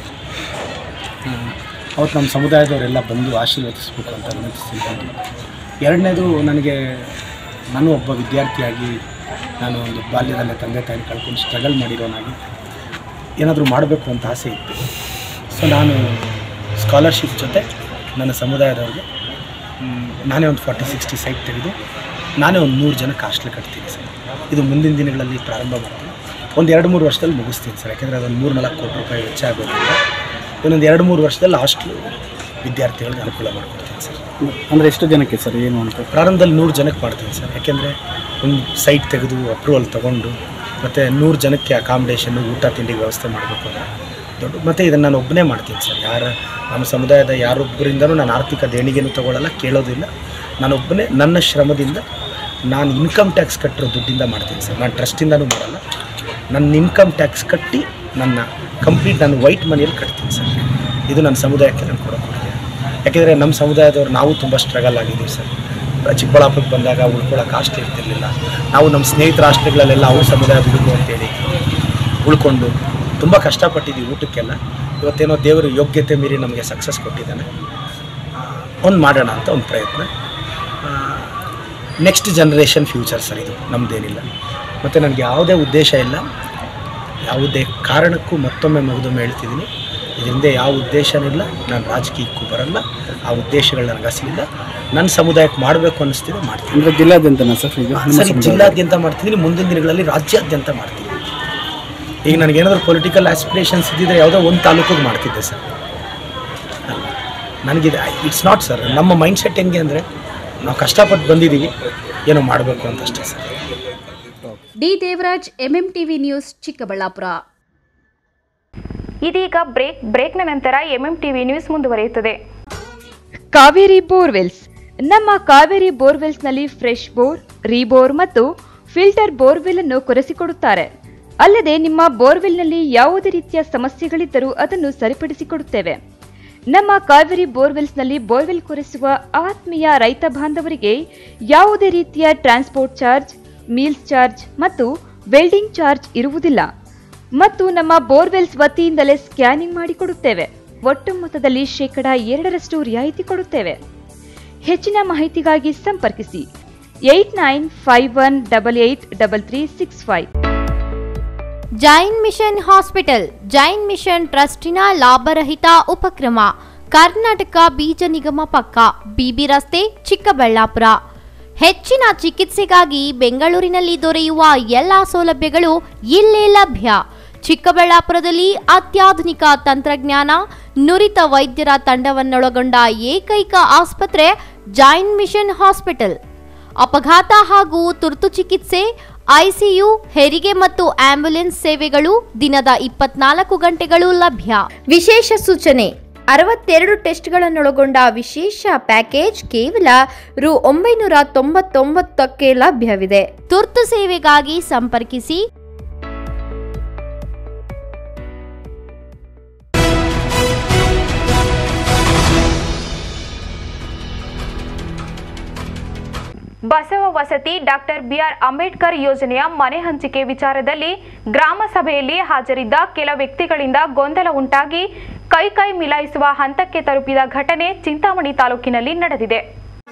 ಅವತ್ತು ನಮ್ಮ ಸಮುದಾಯದವರೆಲ್ಲ ಬಂದು ಆಶೀರ್ವದಿಸಬೇಕು ಅಂತ ವಿನಂತಿಸಿದ್ದೀನಿ ಎರಡನೇದು ನನಗೆ ನಾನು ಒಬ್ಬ ವಿದ್ಯಾರ್ಥಿಯಾಗಿ ನಾನು ಒಂದು ಬಾಲ್ಯದಲ್ಲೇ ತಂದೆ ತಾಯಿ ಕಳ್ಕೊಂಡು ಸ್ಟ್ರಗಲ್ ಮಾಡಿರೋನಾಗಿ ಏನಾದರೂ ಮಾಡಬೇಕು ಅಂತ ಆಸೆ ಇತ್ತು ಸೊ ನಾನು ಸ್ಕಾಲರ್ಶಿಪ್ ಜೊತೆ ನನ್ನ ಸಮುದಾಯದವ್ರಿಗೆ ಮ್, ನಾನೇ ಒಂದು ಫಾರ್ಟಿ ಸಿಕ್ಸ್ಟಿ ಸೈಟ್ ತೆಗೆದು ನಾನೇ ಒಂದು ನೂರು ಜನಕ್ಕೆ ಹಾಸ್ಟೆಲ್ ಕಟ್ತೀನಿ ಸರ್ ಇದು ಮುಂದಿನ ದಿನಗಳಲ್ಲಿ ಪ್ರಾರಂಭ ಮಾಡ್ತೀನಿ ಒಂದು ಎರಡು ಮೂರು ವರ್ಷದಲ್ಲಿ ಮುಗಿಸ್ತೀನಿ ಸರ್ ಯಾಕೆಂದರೆ ಅದೊಂದು ಮೂರು ನಾಲ್ಕು ಕೋಟಿ ರೂಪಾಯಿ ವೆಚ್ಚ ಆಗೋದ್ರಿಂದ ಇನ್ನೊಂದು ಎರಡು ಮೂರು ವರ್ಷದಲ್ಲಿ ಹಾಸ್ಟ್ಲು ವಿದ್ಯಾರ್ಥಿಗಳಿಗೆ ಅನುಕೂಲ ಮಾಡಿಕೊಡ್ತೀನಿ ಸರ್ ಅಂದರೆ ಎಷ್ಟು ಜನಕ್ಕೆ ಸರ್ ಏನು ಅಂತ ಪ್ರಾರಂಭದಲ್ಲಿ ನೂರು ಜನಕ್ಕೆ ಮಾಡ್ತೀನಿ ಸರ್ ಯಾಕೆಂದರೆ ಒಂದು ಸೈಟ್ ತೆಗೆದು ಅಪ್ರೂವಲ್ ತೊಗೊಂಡು ಮತ್ತು ನೂರು ಜನಕ್ಕೆ ಅಕಾಮಿಡೇಷನ್ನು ಊಟ ತಿಂಡಿಗೆ ವ್ಯವಸ್ಥೆ ಮಾಡಬೇಕು ಅಂದರೆ ದೊಡ್ಡ ಮತ್ತು ಇದನ್ನು ನಾನು ಒಬ್ಬನೇ ಮಾಡ್ತೀನಿ ಸರ್ ಯಾರ ನಮ್ಮ ಸಮುದಾಯದ ಯಾರೊಬ್ಬರಿಂದನೂ ನಾನು ಆರ್ಥಿಕ ದೇಣಿಗೆನೂ ತೊಗೊಳ್ಳಲ್ಲ ಕೇಳೋದಿಲ್ಲ ನಾನೊಬ್ಬನೇ ನನ್ನ ಶ್ರಮದಿಂದ ನಾನು ಇನ್ಕಮ್ ಟ್ಯಾಕ್ಸ್ ಕಟ್ಟಿರೋ ದುಡ್ಡಿಂದ ಮಾಡ್ತೀನಿ ಸರ್ ನಾನು ಟ್ರಸ್ಟಿಂದನೂ ಮಾಡಲ್ಲ ನನ್ನ ಇನ್ಕಮ್ ಟ್ಯಾಕ್ಸ್ ಕಟ್ಟಿ ನನ್ನ ಕಂಪ್ಲೀಟ್ ನಾನು ವೈಟ್ ಮನಿಯಲ್ಲಿ ಕಟ್ತೀನಿ ಸರ್ ಇದು ನನ್ನ ಸಮುದಾಯಕ್ಕೆ ನಾನು ಕೊಡೋ ಕೊಡುಗೆ ಯಾಕೆಂದರೆ ನಮ್ಮ ಸಮುದಾಯದವ್ರು ನಾವು ತುಂಬ ಸ್ಟ್ರಗಲ್ ಆಗಿದ್ದೀವಿ ಸರ್ ಚಿಕ್ಕಬಳ್ಳಾಪುರಕ್ಕೆ ಬಂದಾಗ ಉಳ್ಕೊಳ್ಳೋಕೆ ಆಸ್ತಿ ಇರ್ತಿರ್ಲಿಲ್ಲ ನಾವು ನಮ್ಮ ಸ್ನೇಹಿತರ ಆಸ್ತಿಗಳಲ್ಲೆಲ್ಲ ಅವ್ರ ಸಮುದಾಯದ ಹುಡುಗರು ಅಂತೇಳಿ ಉಳ್ಕೊಂಡು ತುಂಬ ಕಷ್ಟಪಟ್ಟಿದ್ದೀವಿ ಊಟಕ್ಕೆಲ್ಲ ಇವತ್ತೇನೋ ದೇವರು ಯೋಗ್ಯತೆ ಮೀರಿ ನಮಗೆ ಸಕ್ಸಸ್ ಕೊಟ್ಟಿದ್ದಾನೆ ಒಂದು ಮಾಡೋಣ ಅಂತ ಒಂದು ಪ್ರಯತ್ನ ನೆಕ್ಸ್ಟ್ ಜನ್ರೇಷನ್ ಫ್ಯೂಚರ್ ಸರ್ ಇದು ನಮ್ಮದೇನಿಲ್ಲ ಮತ್ತು ನನಗೆ ಯಾವುದೇ ಉದ್ದೇಶ ಇಲ್ಲ ಯಾವುದೇ ಕಾರಣಕ್ಕೂ ಮತ್ತೊಮ್ಮೆ ಮಗದೊಮ್ಮೆ ಹೇಳ್ತಿದ್ದೀನಿ ಇದರಿಂದ ಯಾವ ಉದ್ದೇಶನಿಲ್ಲ ನಾನು ರಾಜಕೀಯಕ್ಕೂ ಬರಲ್ಲ ಆ ಉದ್ದೇಶಗಳು ನನಗೆ ಅಸಲಿಲ್ಲ ನನ್ನ ಸಮುದಾಯಕ್ಕೆ ಮಾಡಬೇಕು ಅನ್ನಿಸ್ತಿದೆ ಮಾಡ್ತೀನಿ ಅಂದರೆ ಜಿಲ್ಲಾದ್ಯಂತನಾ ಸರ್ ಇದು ನಿಮ್ಮ ಸರಿ ಸಮುದಾಯ? ಜಿಲ್ಲಾದ್ಯಂತ ಮಾಡ್ತಿದ್ದೀನಿ ಮುಂದಿನ ದಿನಗಳಲ್ಲಿ ರಾಜ್ಯಾದ್ಯಂತ ಮಾಡ್ತೀನಿ ಈಗ ನನಗೇನಾದರೂ ಪೊಲಿಟಿಕಲ್ ಆಸ್ಪಿರೇಷನ್ಸ್ ಇದ್ದಿದ್ರೆ ಯಾವುದೋ ಒಂದು ತಾಲೂಕಿಗೆ ಮಾಡ್ತಿದ್ದೆ ಸರ್ ಅಲ್ಲ ನನಗಿದೆ ಇಟ್ಸ್ ನಾಟ್ ಸರ್ ನಮ್ಮ ಮೈಂಡ್ ಸೆಟ್ ಹೆಂಗೆ ಅಂದರೆ ನಾವು ಕಷ್ಟಪಟ್ಟು ಬಂದಿದ್ದೀವಿ ಏನೋ ಮಾಡಬೇಕು ಅಂತ ಅಷ್ಟೇ sir D Devaraj MMTV news Chikkaballapur ಇದೀಗ ಬ್ರೇಕ್ ಬ್ರೇಕ್ನ ನಂತರ ಎಂಎಂ ಟಿವಿ ನ್ಯೂಸ್ ಮುಂದುವರಿಯುತ್ತದೆ ಕಾವೇರಿ ಬೋರ್ವೆಲ್ಸ್ ನಮ್ಮ ಕಾವೇರಿ ಬೋರ್ವೆಲ್ಸ್ನಲ್ಲಿ ಫ್ರೆಶ್ ಬೋರ್ ರೀಬೋರ್ ಮತ್ತು ಫಿಲ್ಟರ್ ಬೋರ್ವೆಲ್ ಅನ್ನು ಕೊರೆಸಿಕೊಡುತ್ತಾರೆ ಅಲ್ಲದೆ ನಿಮ್ಮ ಬೋರ್ವೆಲ್ನಲ್ಲಿ ಯಾವುದೇ ರೀತಿಯ ಸಮಸ್ಯೆಗಳಿದ್ದರೂ ಅದನ್ನು ಸರಿಪಡಿಸಿಕೊಡುತ್ತೇವೆ ನಮ್ಮ ಕಾವೇರಿ ಬೋರ್ವೆಲ್ಸ್ನಲ್ಲಿ ಬೋರ್ವೆಲ್ ಕೊರೆಸುವ ಆತ್ಮೀಯ ರೈತ ಬಾಂಧವರಿಗೆ ಯಾವುದೇ ರೀತಿಯ ಟ್ರಾನ್ಸ್ಪೋರ್ಟ್ ಚಾರ್ಜ್ ಮೀಲ್ಸ್ ಚಾರ್ಜ್ ಮತ್ತು ವೆಲ್ಡಿಂಗ್ ಚಾರ್ಜ್ ಇರುವುದಿಲ್ಲ ಮತ್ತು ನಮ್ಮ ಬೋರ್ವೆಲ್ಸ್ ವತಿಯಿಂದಲೇ ಸ್ಕ್ಯಾನಿಂಗ್ ಮಾಡಿಕೊಡುತ್ತೇವೆ ಒಟ್ಟು ಮೊತ್ತದಲ್ಲಿ ಶೇಕಡ ಎರಡರಷ್ಟು ರಿಯಾಯಿತಿ ಕೊಡುತ್ತೇವೆ ಹೆಚ್ಚಿನ ಮಾಹಿತಿಗಾಗಿ ಸಂಪರ್ಕಿಸಿ eight nine five one double eight double three six five Jain mission hospital Jain mission ಟ್ರಸ್ಟಿನ ಲಾಭರಹಿತ ಉಪಕ್ರಮ ಕರ್ನಾಟಕ ಬೀಜ ನಿಗಮ ಪಕ್ಕ ಬಿಬಿ ರಸ್ತೆ ಚಿಕ್ಕಬಳ್ಳಾಪುರ ಹೆಚ್ಚಿನ ಚಿಕಿತ್ಸೆಗಾಗಿ ಬೆಂಗಳೂರಿನಲ್ಲಿ ದೊರೆಯುವ ಎಲ್ಲ ಸೌಲಭ್ಯಗಳು ಇಲ್ಲೇ ಲಭ್ಯ ಚಿಕ್ಕಬಳ್ಳಾಪುರದಲ್ಲಿ ಅತ್ಯಾಧುನಿಕ ತಂತ್ರಜ್ಞಾನ ನುರಿತ ವೈದ್ಯರ ತಂಡವನ್ನೊಳಗೊಂಡ ಏಕೈಕ ಆಸ್ಪತ್ರೆ ಜೈನ್ ಮಿಷನ್ ಹಾಸ್ಪಿಟಲ್ ಅಪಘಾತ ಹಾಗೂ ತುರ್ತು ಚಿಕಿತ್ಸೆ ಐಸಿಯು ಹೆರಿಗೆ ಮತ್ತು ಆಂಬ್ಯುಲೆನ್ಸ್ ಸೇವೆಗಳು ದಿನದ ಇಪ್ಪತ್ನಾಲ್ಕು ಗಂಟೆಗಳು ಲಭ್ಯ ವಿಶೇಷ ಸೂಚನೆ ಅರವತ್ತೆರಡು ಟೆಸ್ಟ್ಗಳನ್ನೊಳಗೊಂಡ ವಿಶೇಷ ಪ್ಯಾಕೇಜ್ ಕೇವಲ ರು ಒಂಬೈನೂರ ತೊಂಬತ್ತೊಂಬತ್ತಕ್ಕೆ ಲಭ್ಯವಿದೆ ತುರ್ತು ಸೇವೆಗಾಗಿ ಸಂಪರ್ಕಿಸಿ ಬಸವ ವಸತಿ ಡಾಕ್ಟರ್ ಬಿಆರ್ ಅಂಬೇಡ್ಕರ್ ಯೋಜನೆಯ ಮನೆ ಹಂಚಿಕೆ ವಿಚಾರದಲ್ಲಿ ಗ್ರಾಮ ಸಭೆಯಲ್ಲಿ ಹಾಜರಿದ್ದ ಕೆಲ ವ್ಯಕ್ತಿಗಳಿಂದ ಗೊಂದಲ ಉಂಟಾಗಿ ಕೈ ಕೈ ಮಿಲಾಯಿಸುವ ಹಂತಕ್ಕೆ ತಲುಪಿದ ಘಟನೆ ಚಿಂತಾಮಣಿ ತಾಲೂಕಿನಲ್ಲಿ ನಡೆದಿದೆ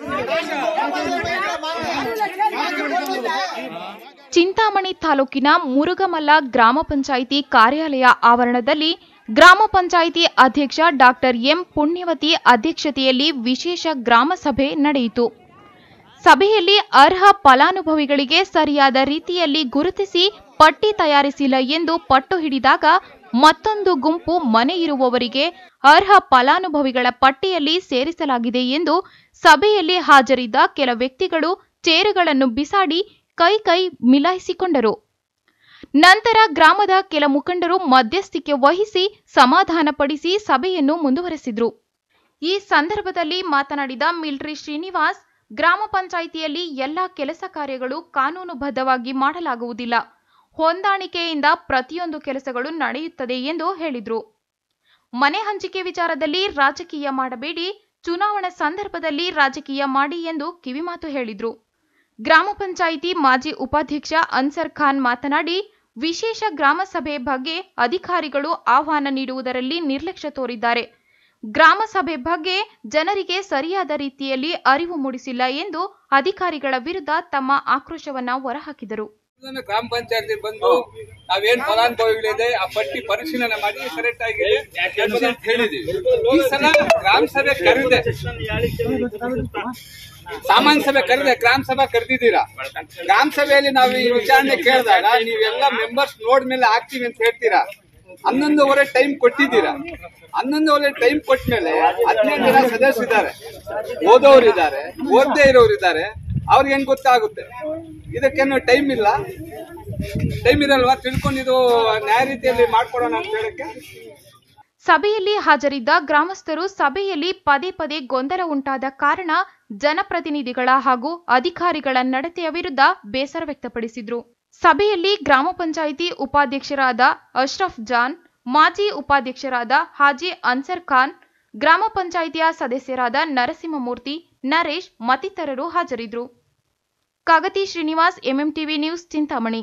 ಚಿಂತಾಮಣಿ ತಾಲೂಕಿನ ಮುರುಗಮಲ್ಲ ಗ್ರಾಮ ಪಂಚಾಯಿತಿ ಕಾರ್ಯಾಲಯ ಆವರಣದಲ್ಲಿ ಗ್ರಾಮ ಪಂಚಾಯಿತಿ ಅಧ್ಯಕ್ಷ ಡಾಕ್ಟರ್ ಎಂ ಪುಣ್ಯವತಿ ಅಧ್ಯಕ್ಷತೆಯಲ್ಲಿ ವಿಶೇಷ ಗ್ರಾಮ ಸಭೆ ನಡೆಯಿತು ಸಭೆಯಲ್ಲಿ ಅರ್ಹ ಫಲಾನುಭವಿಗಳಿಗೆ ಸರಿಯಾದ ರೀತಿಯಲ್ಲಿ ಗುರುತಿಸಿ ಪಟ್ಟಿ ತಯಾರಿಸಿಲ್ಲ ಎಂದು ಪಟ್ಟು ಹಿಡಿದಾಗ ಮತ್ತೊಂದು ಗುಂಪು ಮನೆ ಇರುವವರಿಗೆ ಅರ್ಹ ಫಲಾನುಭವಿಗಳ ಪಟ್ಟಿಯಲ್ಲಿ ಸೇರಿಸಲಾಗಿದೆ ಎಂದು ಸಭೆಯಲ್ಲಿ ಹಾಜರಿದ್ದ ಕೆಲ ವ್ಯಕ್ತಿಗಳು ಚೇರುಗಳನ್ನು ಬಿಸಾಡಿ ಕೈ ಕೈ ಮಿಲಾಯಿಸಿಕೊಂಡರು ನಂತರ ಗ್ರಾಮದ ಕೆಲ ಮುಖಂಡರು ಮಧ್ಯಸ್ಥಿಕೆ ವಹಿಸಿ ಸಮಾಧಾನಪಡಿಸಿ ಸಭೆಯನ್ನು ಮುಂದುವರೆಸಿದ್ರು ಈ ಸಂದರ್ಭದಲ್ಲಿ ಮಾತನಾಡಿದ ಮಿಲ್ಟ್ರಿ ಶ್ರೀನಿವಾಸ್ ಗ್ರಾಮ ಪಂಚಾಯಿತಿಯಲ್ಲಿ ಎಲ್ಲ ಕೆಲಸ ಕಾರ್ಯಗಳು ಕಾನೂನುಬದ್ಧವಾಗಿ ಮಾಡಲಾಗುವುದಿಲ್ಲ ಹೊಂದಾಣಿಕೆಯಿಂದ ಪ್ರತಿಯೊಂದು ಕೆಲಸಗಳು ನಡೆಯುತ್ತದೆ ಎಂದು ಹೇಳಿದ್ರು ಮನೆ ಹಂಚಿಕೆ ವಿಚಾರದಲ್ಲಿ ರಾಜಕೀಯ ಮಾಡಬೇಡಿ ಚುನಾವಣೆ ಸಂದರ್ಭದಲ್ಲಿ ರಾಜಕೀಯ ಮಾಡಿ ಎಂದು ಕಿವಿಮಾತು ಹೇಳಿದ್ರು ಗ್ರಾಮ ಪಂಚಾಯಿತಿ ಮಾಜಿ ಉಪಾಧ್ಯಕ್ಷ ಅನ್ಸರ್ ಖಾನ್ ಮಾತನಾಡಿ ವಿಶೇಷ ಗ್ರಾಮ ಸಭೆ ಬಗ್ಗೆ ಅಧಿಕಾರಿಗಳು ಆಹ್ವಾನ ನೀಡುವುದರಲ್ಲಿ ನಿರ್ಲಕ್ಷ್ಯ ತೋರಿದ್ದಾರೆ ಗ್ರಾಮ ಸಭೆ ಬಗ್ಗೆ ಜನರಿಗೆ ಸರಿಯಾದ ರೀತಿಯಲ್ಲಿ ಅರಿವು ಮೂಡಿಸಿಲ್ಲ ಎಂದು ಅಧಿಕಾರಿಗಳ ವಿರುದ್ಧ ತಮ್ಮ ಆಕ್ರೋಶವನ್ನ ಹೊರಹಾಕಿದರು ಇದನ್ನು ಗ್ರಾಮ ಪಂಚಾಯತಿ ಬಂದು ನಾವೇನ್ ಫಲಾನುಭವಿಗಳಿದೆ ಆ ಪಟ್ಟಿ ಪರಿಶೀಲನೆ ಮಾಡಿ ಕರೆಕ್ಟ್ ಆಗಿದೆ ಎಂಬುದನ್ನ ಹೇಳಿದೀವಿ ಈ ಸಲ ಗ್ರಾಮ ಸಭೆ ಕರೆದೆ ಸಾಮಾನ್ಯ ಸಭೆ ಕರೆದೆ ಗ್ರಾಮ ಸಭೆ ಕರೆದಿದ್ದೀರಾ ಗ್ರಾಮ ಸಭೆಯಲ್ಲಿ ನಾವು ಈ ವಿಚಾರಣೆ ಕೇಳಿದಾಗ ನೀವೆಲ್ಲ ಮೆಂಬರ್ಸ್ ನೋಡ್ಮೇಲೆ ಹಾಕ್ತೀವಿ ಅಂತ ಹೇಳ್ತೀರಾ ಹನ್ನೊಂದುವರೆ ಟೈಮ್ ಕೊಟ್ಟಿದ್ದೀರಾ ಹನ್ನೊಂದುವರೆ ಟೈಮ್ ಕೊಟ್ಮೇಲೆ ಹದಿನೈದು ಜನ ಸದಸ್ಯರಿದ್ದಾರೆ ಓದೋರು ಇದ್ದಾರೆ ಓದದೇ ಇರೋರು ಇದ್ದಾರೆ ಅವ್ರಿಗೆ ಹೆಂಗ್ ಗೊತ್ತಾಗುತ್ತೆ ಇದಕ್ಕೇನು ಟೈಮ್ ಇಲ್ಲ ಟೈಮ್ ಇರಲ್ವಾ ತಿಳ್ಕೊಂಡು ಇದು ನ್ಯಾಯ ರೀತಿಯಲ್ಲಿ ಮಾಡ್ಕೊಡೋಣ ಅಂತ ಹೇಳಕ್ಕೆ ಸಭೆಯಲ್ಲಿ ಹಾಜರಿದ್ದ ಗ್ರಾಮಸ್ಥರು ಸಭೆಯಲ್ಲಿ ಪದೇ ಪದೇ ಗೊಂದಲ ಉಂಟಾದ ಕಾರಣ ಜನಪ್ರತಿನಿಧಿಗಳ ಹಾಗೂ ಅಧಿಕಾರಿಗಳ ನಡತೆಯ ವಿರುದ್ಧ ಬೇಸರ ವ್ಯಕ್ತಪಡಿಸಿದ್ರು ಸಭೆಯಲ್ಲಿ ಗ್ರಾಮ ಪಂಚಾಯಿತಿ ಉಪಾಧ್ಯಕ್ಷರಾದ ಅಶ್ರಫ್ ಜಾನ್ ಮಾಜಿ ಉಪಾಧ್ಯಕ್ಷರಾದ ಹಾಜಿ ಅನ್ಸರ್ ಖಾನ್ ಗ್ರಾಮ ಪಂಚಾಯಿತಿಯ ಸದಸ್ಯರಾದ ನರಸಿಂಹಮೂರ್ತಿ ನರೇಶ್ ಮತ್ತಿತರರು ಹಾಜರಿದ್ದರು Kagati Srinivas MMTV news Chintamani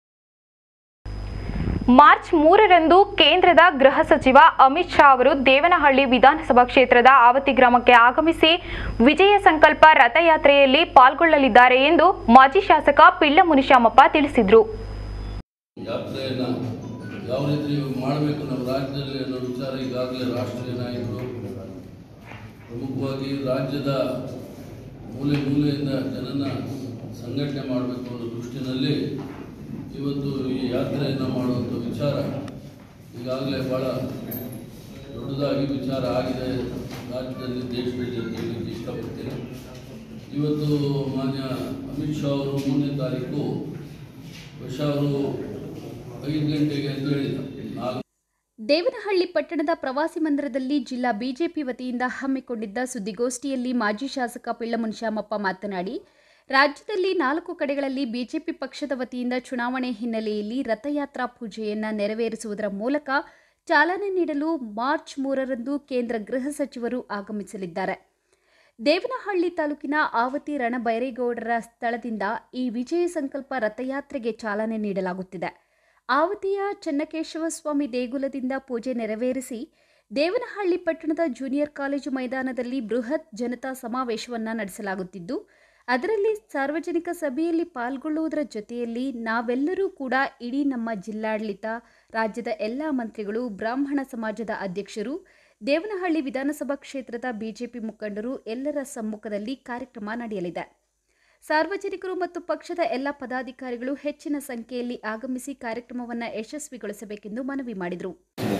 March ಮೂರರಂದು ಕೇಂದ್ರದ ಗೃಹ ಸಚಿವ ಅಮಿತ್ ಶಾ ಅವರು ದೇವನಹಳ್ಳಿ ವಿಧಾನಸಭಾ ಕ್ಷೇತ್ರದ ಆವತಿ ಗ್ರಾಮಕ್ಕೆ ಆಗಮಿಸಿ ವಿಜಯ ಸಂಕಲ್ಪ ರಥಯಾತ್ರೆಯಲ್ಲಿ ಪಾಲ್ಗೊಳ್ಳಲಿದ್ದಾರೆ ಎಂದು ಮಾಜಿ ಶಾಸಕ ಪಿಳ್ಳ ಮುನಿಶಾಮಪ್ಪ ತಿಳಿಸಿದರು ಯಾತ್ರೆಯನ್ನು ಯಾವ ರೀತಿ ಮಾಡಬೇಕು ನಮ್ಮ ರಾಜ್ಯದಲ್ಲಿ ಅನ್ನೋ ವಿಚಾರ ಈಗಾಗಲೇ ರಾಷ್ಟ್ರೀಯ ನಾಯಕರು ಪ್ರಮುಖವಾಗಿ ರಾಜ್ಯದ ಮೂಲೆ ಮೂಲೆಯಿಂದ ಜನನ ಸಂಘಟನೆ ಮಾಡಬೇಕು ಅನ್ನೋ ದೃಷ್ಟಿನಲ್ಲಿ ಇವತ್ತು ಈ ಯಾತ್ರೆಯನ್ನು ಮಾಡುವಂಥ ವಿಚಾರ ಈಗಾಗಲೇ ಭಾಳ ದೊಡ್ಡದಾಗಿ ವಿಚಾರ ಆಗಿದೆ ರಾಜ್ಯದಲ್ಲಿ ದೇಶದಲ್ಲಿ ಅಂತ ಹೇಳಲಿಕ್ಕೆ ಇಷ್ಟಪಡ್ತೀನಿ ಇವತ್ತು ಮಾನ್ಯ ಅಮಿತ್ ಶಾ ಅವರು ಮೂರನೇ ತಾರೀಕು ವರ್ಷ ಅವರು ಐದು ಗಂಟೆಗೆ ಅಂತ ಹೇಳಿದ್ರು ನಾಲ್ಕು ದೇವನಹಳ್ಳಿ ಪಟ್ಟಣದ ಪ್ರವಾಸಿ ಮಂದಿರದಲ್ಲಿ ಜಿಲ್ಲಾ ಬಿಜೆಪಿ ವತಿಯಿಂದ ಹಮ್ಮಿಕೊಂಡಿದ್ದ ಸುದ್ದಿಗೋಷ್ಠಿಯಲ್ಲಿ ಮಾಜಿ ಶಾಸಕ ಪಿಳ್ಳಮುನ್ಶ್ಯಾಮಪ್ಪ ಮಾತನಾಡಿ ರಾಜ್ಯದಲ್ಲಿ ನಾಲ್ಕು ಕಡೆಗಳಲ್ಲಿ ಬಿಜೆಪಿ ಪಕ್ಷದ ವತಿಯಿಂದ ಚುನಾವಣೆ ಹಿನ್ನೆಲೆಯಲ್ಲಿ ರಥಯಾತ್ರಾ ಪೂಜೆಯನ್ನ ನೆರವೇರಿಸುವುದರ ಮೂಲಕ ಚಾಲನೆ ನೀಡಲು ಮಾರ್ಚ್ ಮೂರರಂದು ಕೇಂದ್ರ ಗೃಹ ಸಚಿವರು ಆಗಮಿಸಲಿದ್ದಾರೆ ದೇವನಹಳ್ಳಿ ತಾಲೂಕಿನ ಆವತಿ ರಣಬೈರೇಗೌಡರ ಸ್ಥಳದಿಂದ ಈ ವಿಜಯ ಸಂಕಲ್ಪ ರಥಯಾತ್ರೆಗೆ ಚಾಲನೆ ನೀಡಲಾಗುತ್ತಿದೆ ಆವತಿಯ ಚೆನ್ನಕೇಶವ ಸ್ವಾಮಿ ದೇಗುಲದಿಂದ ಪೂಜೆ ನೆರವೇರಿಸಿ ದೇವನಹಳ್ಳಿ ಪಟ್ಟಣದ ಜೂನಿಯರ್ ಕಾಲೇಜು ಮೈದಾನದಲ್ಲಿ ಬೃಹತ್ ಜನತಾ ಸಮಾವೇಶವನ್ನು ನಡೆಸಲಾಗುತ್ತಿದ್ದು ಅದರಲ್ಲಿ ಸಾರ್ವಜನಿಕ ಸಭೆಯಲ್ಲಿ ಪಾಲ್ಗೊಳ್ಳುವುದರ ಜೊತೆಯಲ್ಲಿ ನಾವೆಲ್ಲರೂ ಕೂಡ ಇಡೀ ನಮ್ಮ ಜಿಲ್ಲಾಡಳಿತ ರಾಜ್ಯದ ಎಲ್ಲ ಮಂತ್ರಿಗಳು ಬ್ರಾಹ್ಮಣ ಸಮಾಜದ ಅಧ್ಯಕ್ಷರು ದೇವನಹಳ್ಳಿ ವಿಧಾನಸಭಾ ಕ್ಷೇತ್ರದ ಬಿಜೆಪಿ ಮುಖಂಡರು ಎಲ್ಲರ ಸಮ್ಮುಖದಲ್ಲಿ ಕಾರ್ಯಕ್ರಮ ನಡೆಯಲಿದೆ ಸಾರ್ವಜನಿಕರು ಮತ್ತು ಪಕ್ಷದ ಎಲ್ಲ ಪದಾಧಿಕಾರಿಗಳು ಹೆಚ್ಚಿನ ಸಂಖ್ಯೆಯಲ್ಲಿ ಆಗಮಿಸಿ ಕಾರ್ಯಕ್ರಮವನ್ನು ಯಶಸ್ವಿಗೊಳಿಸಬೇಕೆಂದು ಮನವಿ ಮಾಡಿದರು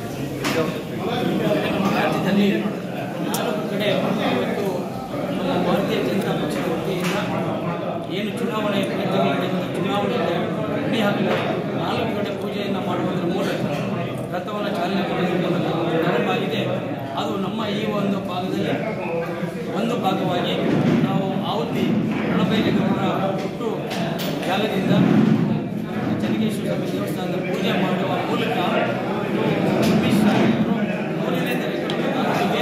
ರಾಜ್ಯದಲ್ಲಿ ನಾಲ್ಕು ಕಡೆ ಇವತ್ತು ನಮ್ಮ ಭಾರತೀಯ ಜನತಾ ಪಕ್ಷದ ವತಿಯಿಂದ ಏನು ಚುನಾವಣೆ ಪ್ರಯತ್ನಗಳಿಂದ ಚುನಾವಣೆಗೆ ಅಡ್ಡಿ ಹಾಕಲು ನಾಲ್ಕು ಕಡೆ ಪೂಜೆಯನ್ನು ಮಾಡುವುದರ ಮೂಲಕ ರಥವನ್ನು ಚಾಲನೆ ಮಾಡುವುದರ ಮೂಲಕ ಪ್ರಾರಂಭ ಆಗಿದೆ ಅದು ನಮ್ಮ ಈ ಒಂದು ಭಾಗದಲ್ಲಿ ಒಂದು ಭಾಗವಾಗಿ ನಾವು ಆವತ್ತಿ ರಣಬೈರೇಗೌಡರ ಹುಟ್ಟು ಜಾಗದಿಂದ ಚೆನ್ನಕೇಶ್ವರ ಸ್ವಾಮಿ ದೇವಸ್ಥಾನದ ಪೂಜೆ ಮಾಡುವ ಮೂಲಕ ಅಮಿತ್ ಶಾ ಅವರು ಮೂರನೇ ತಾರೀಕು ತಾಲೂಕಿಗೆ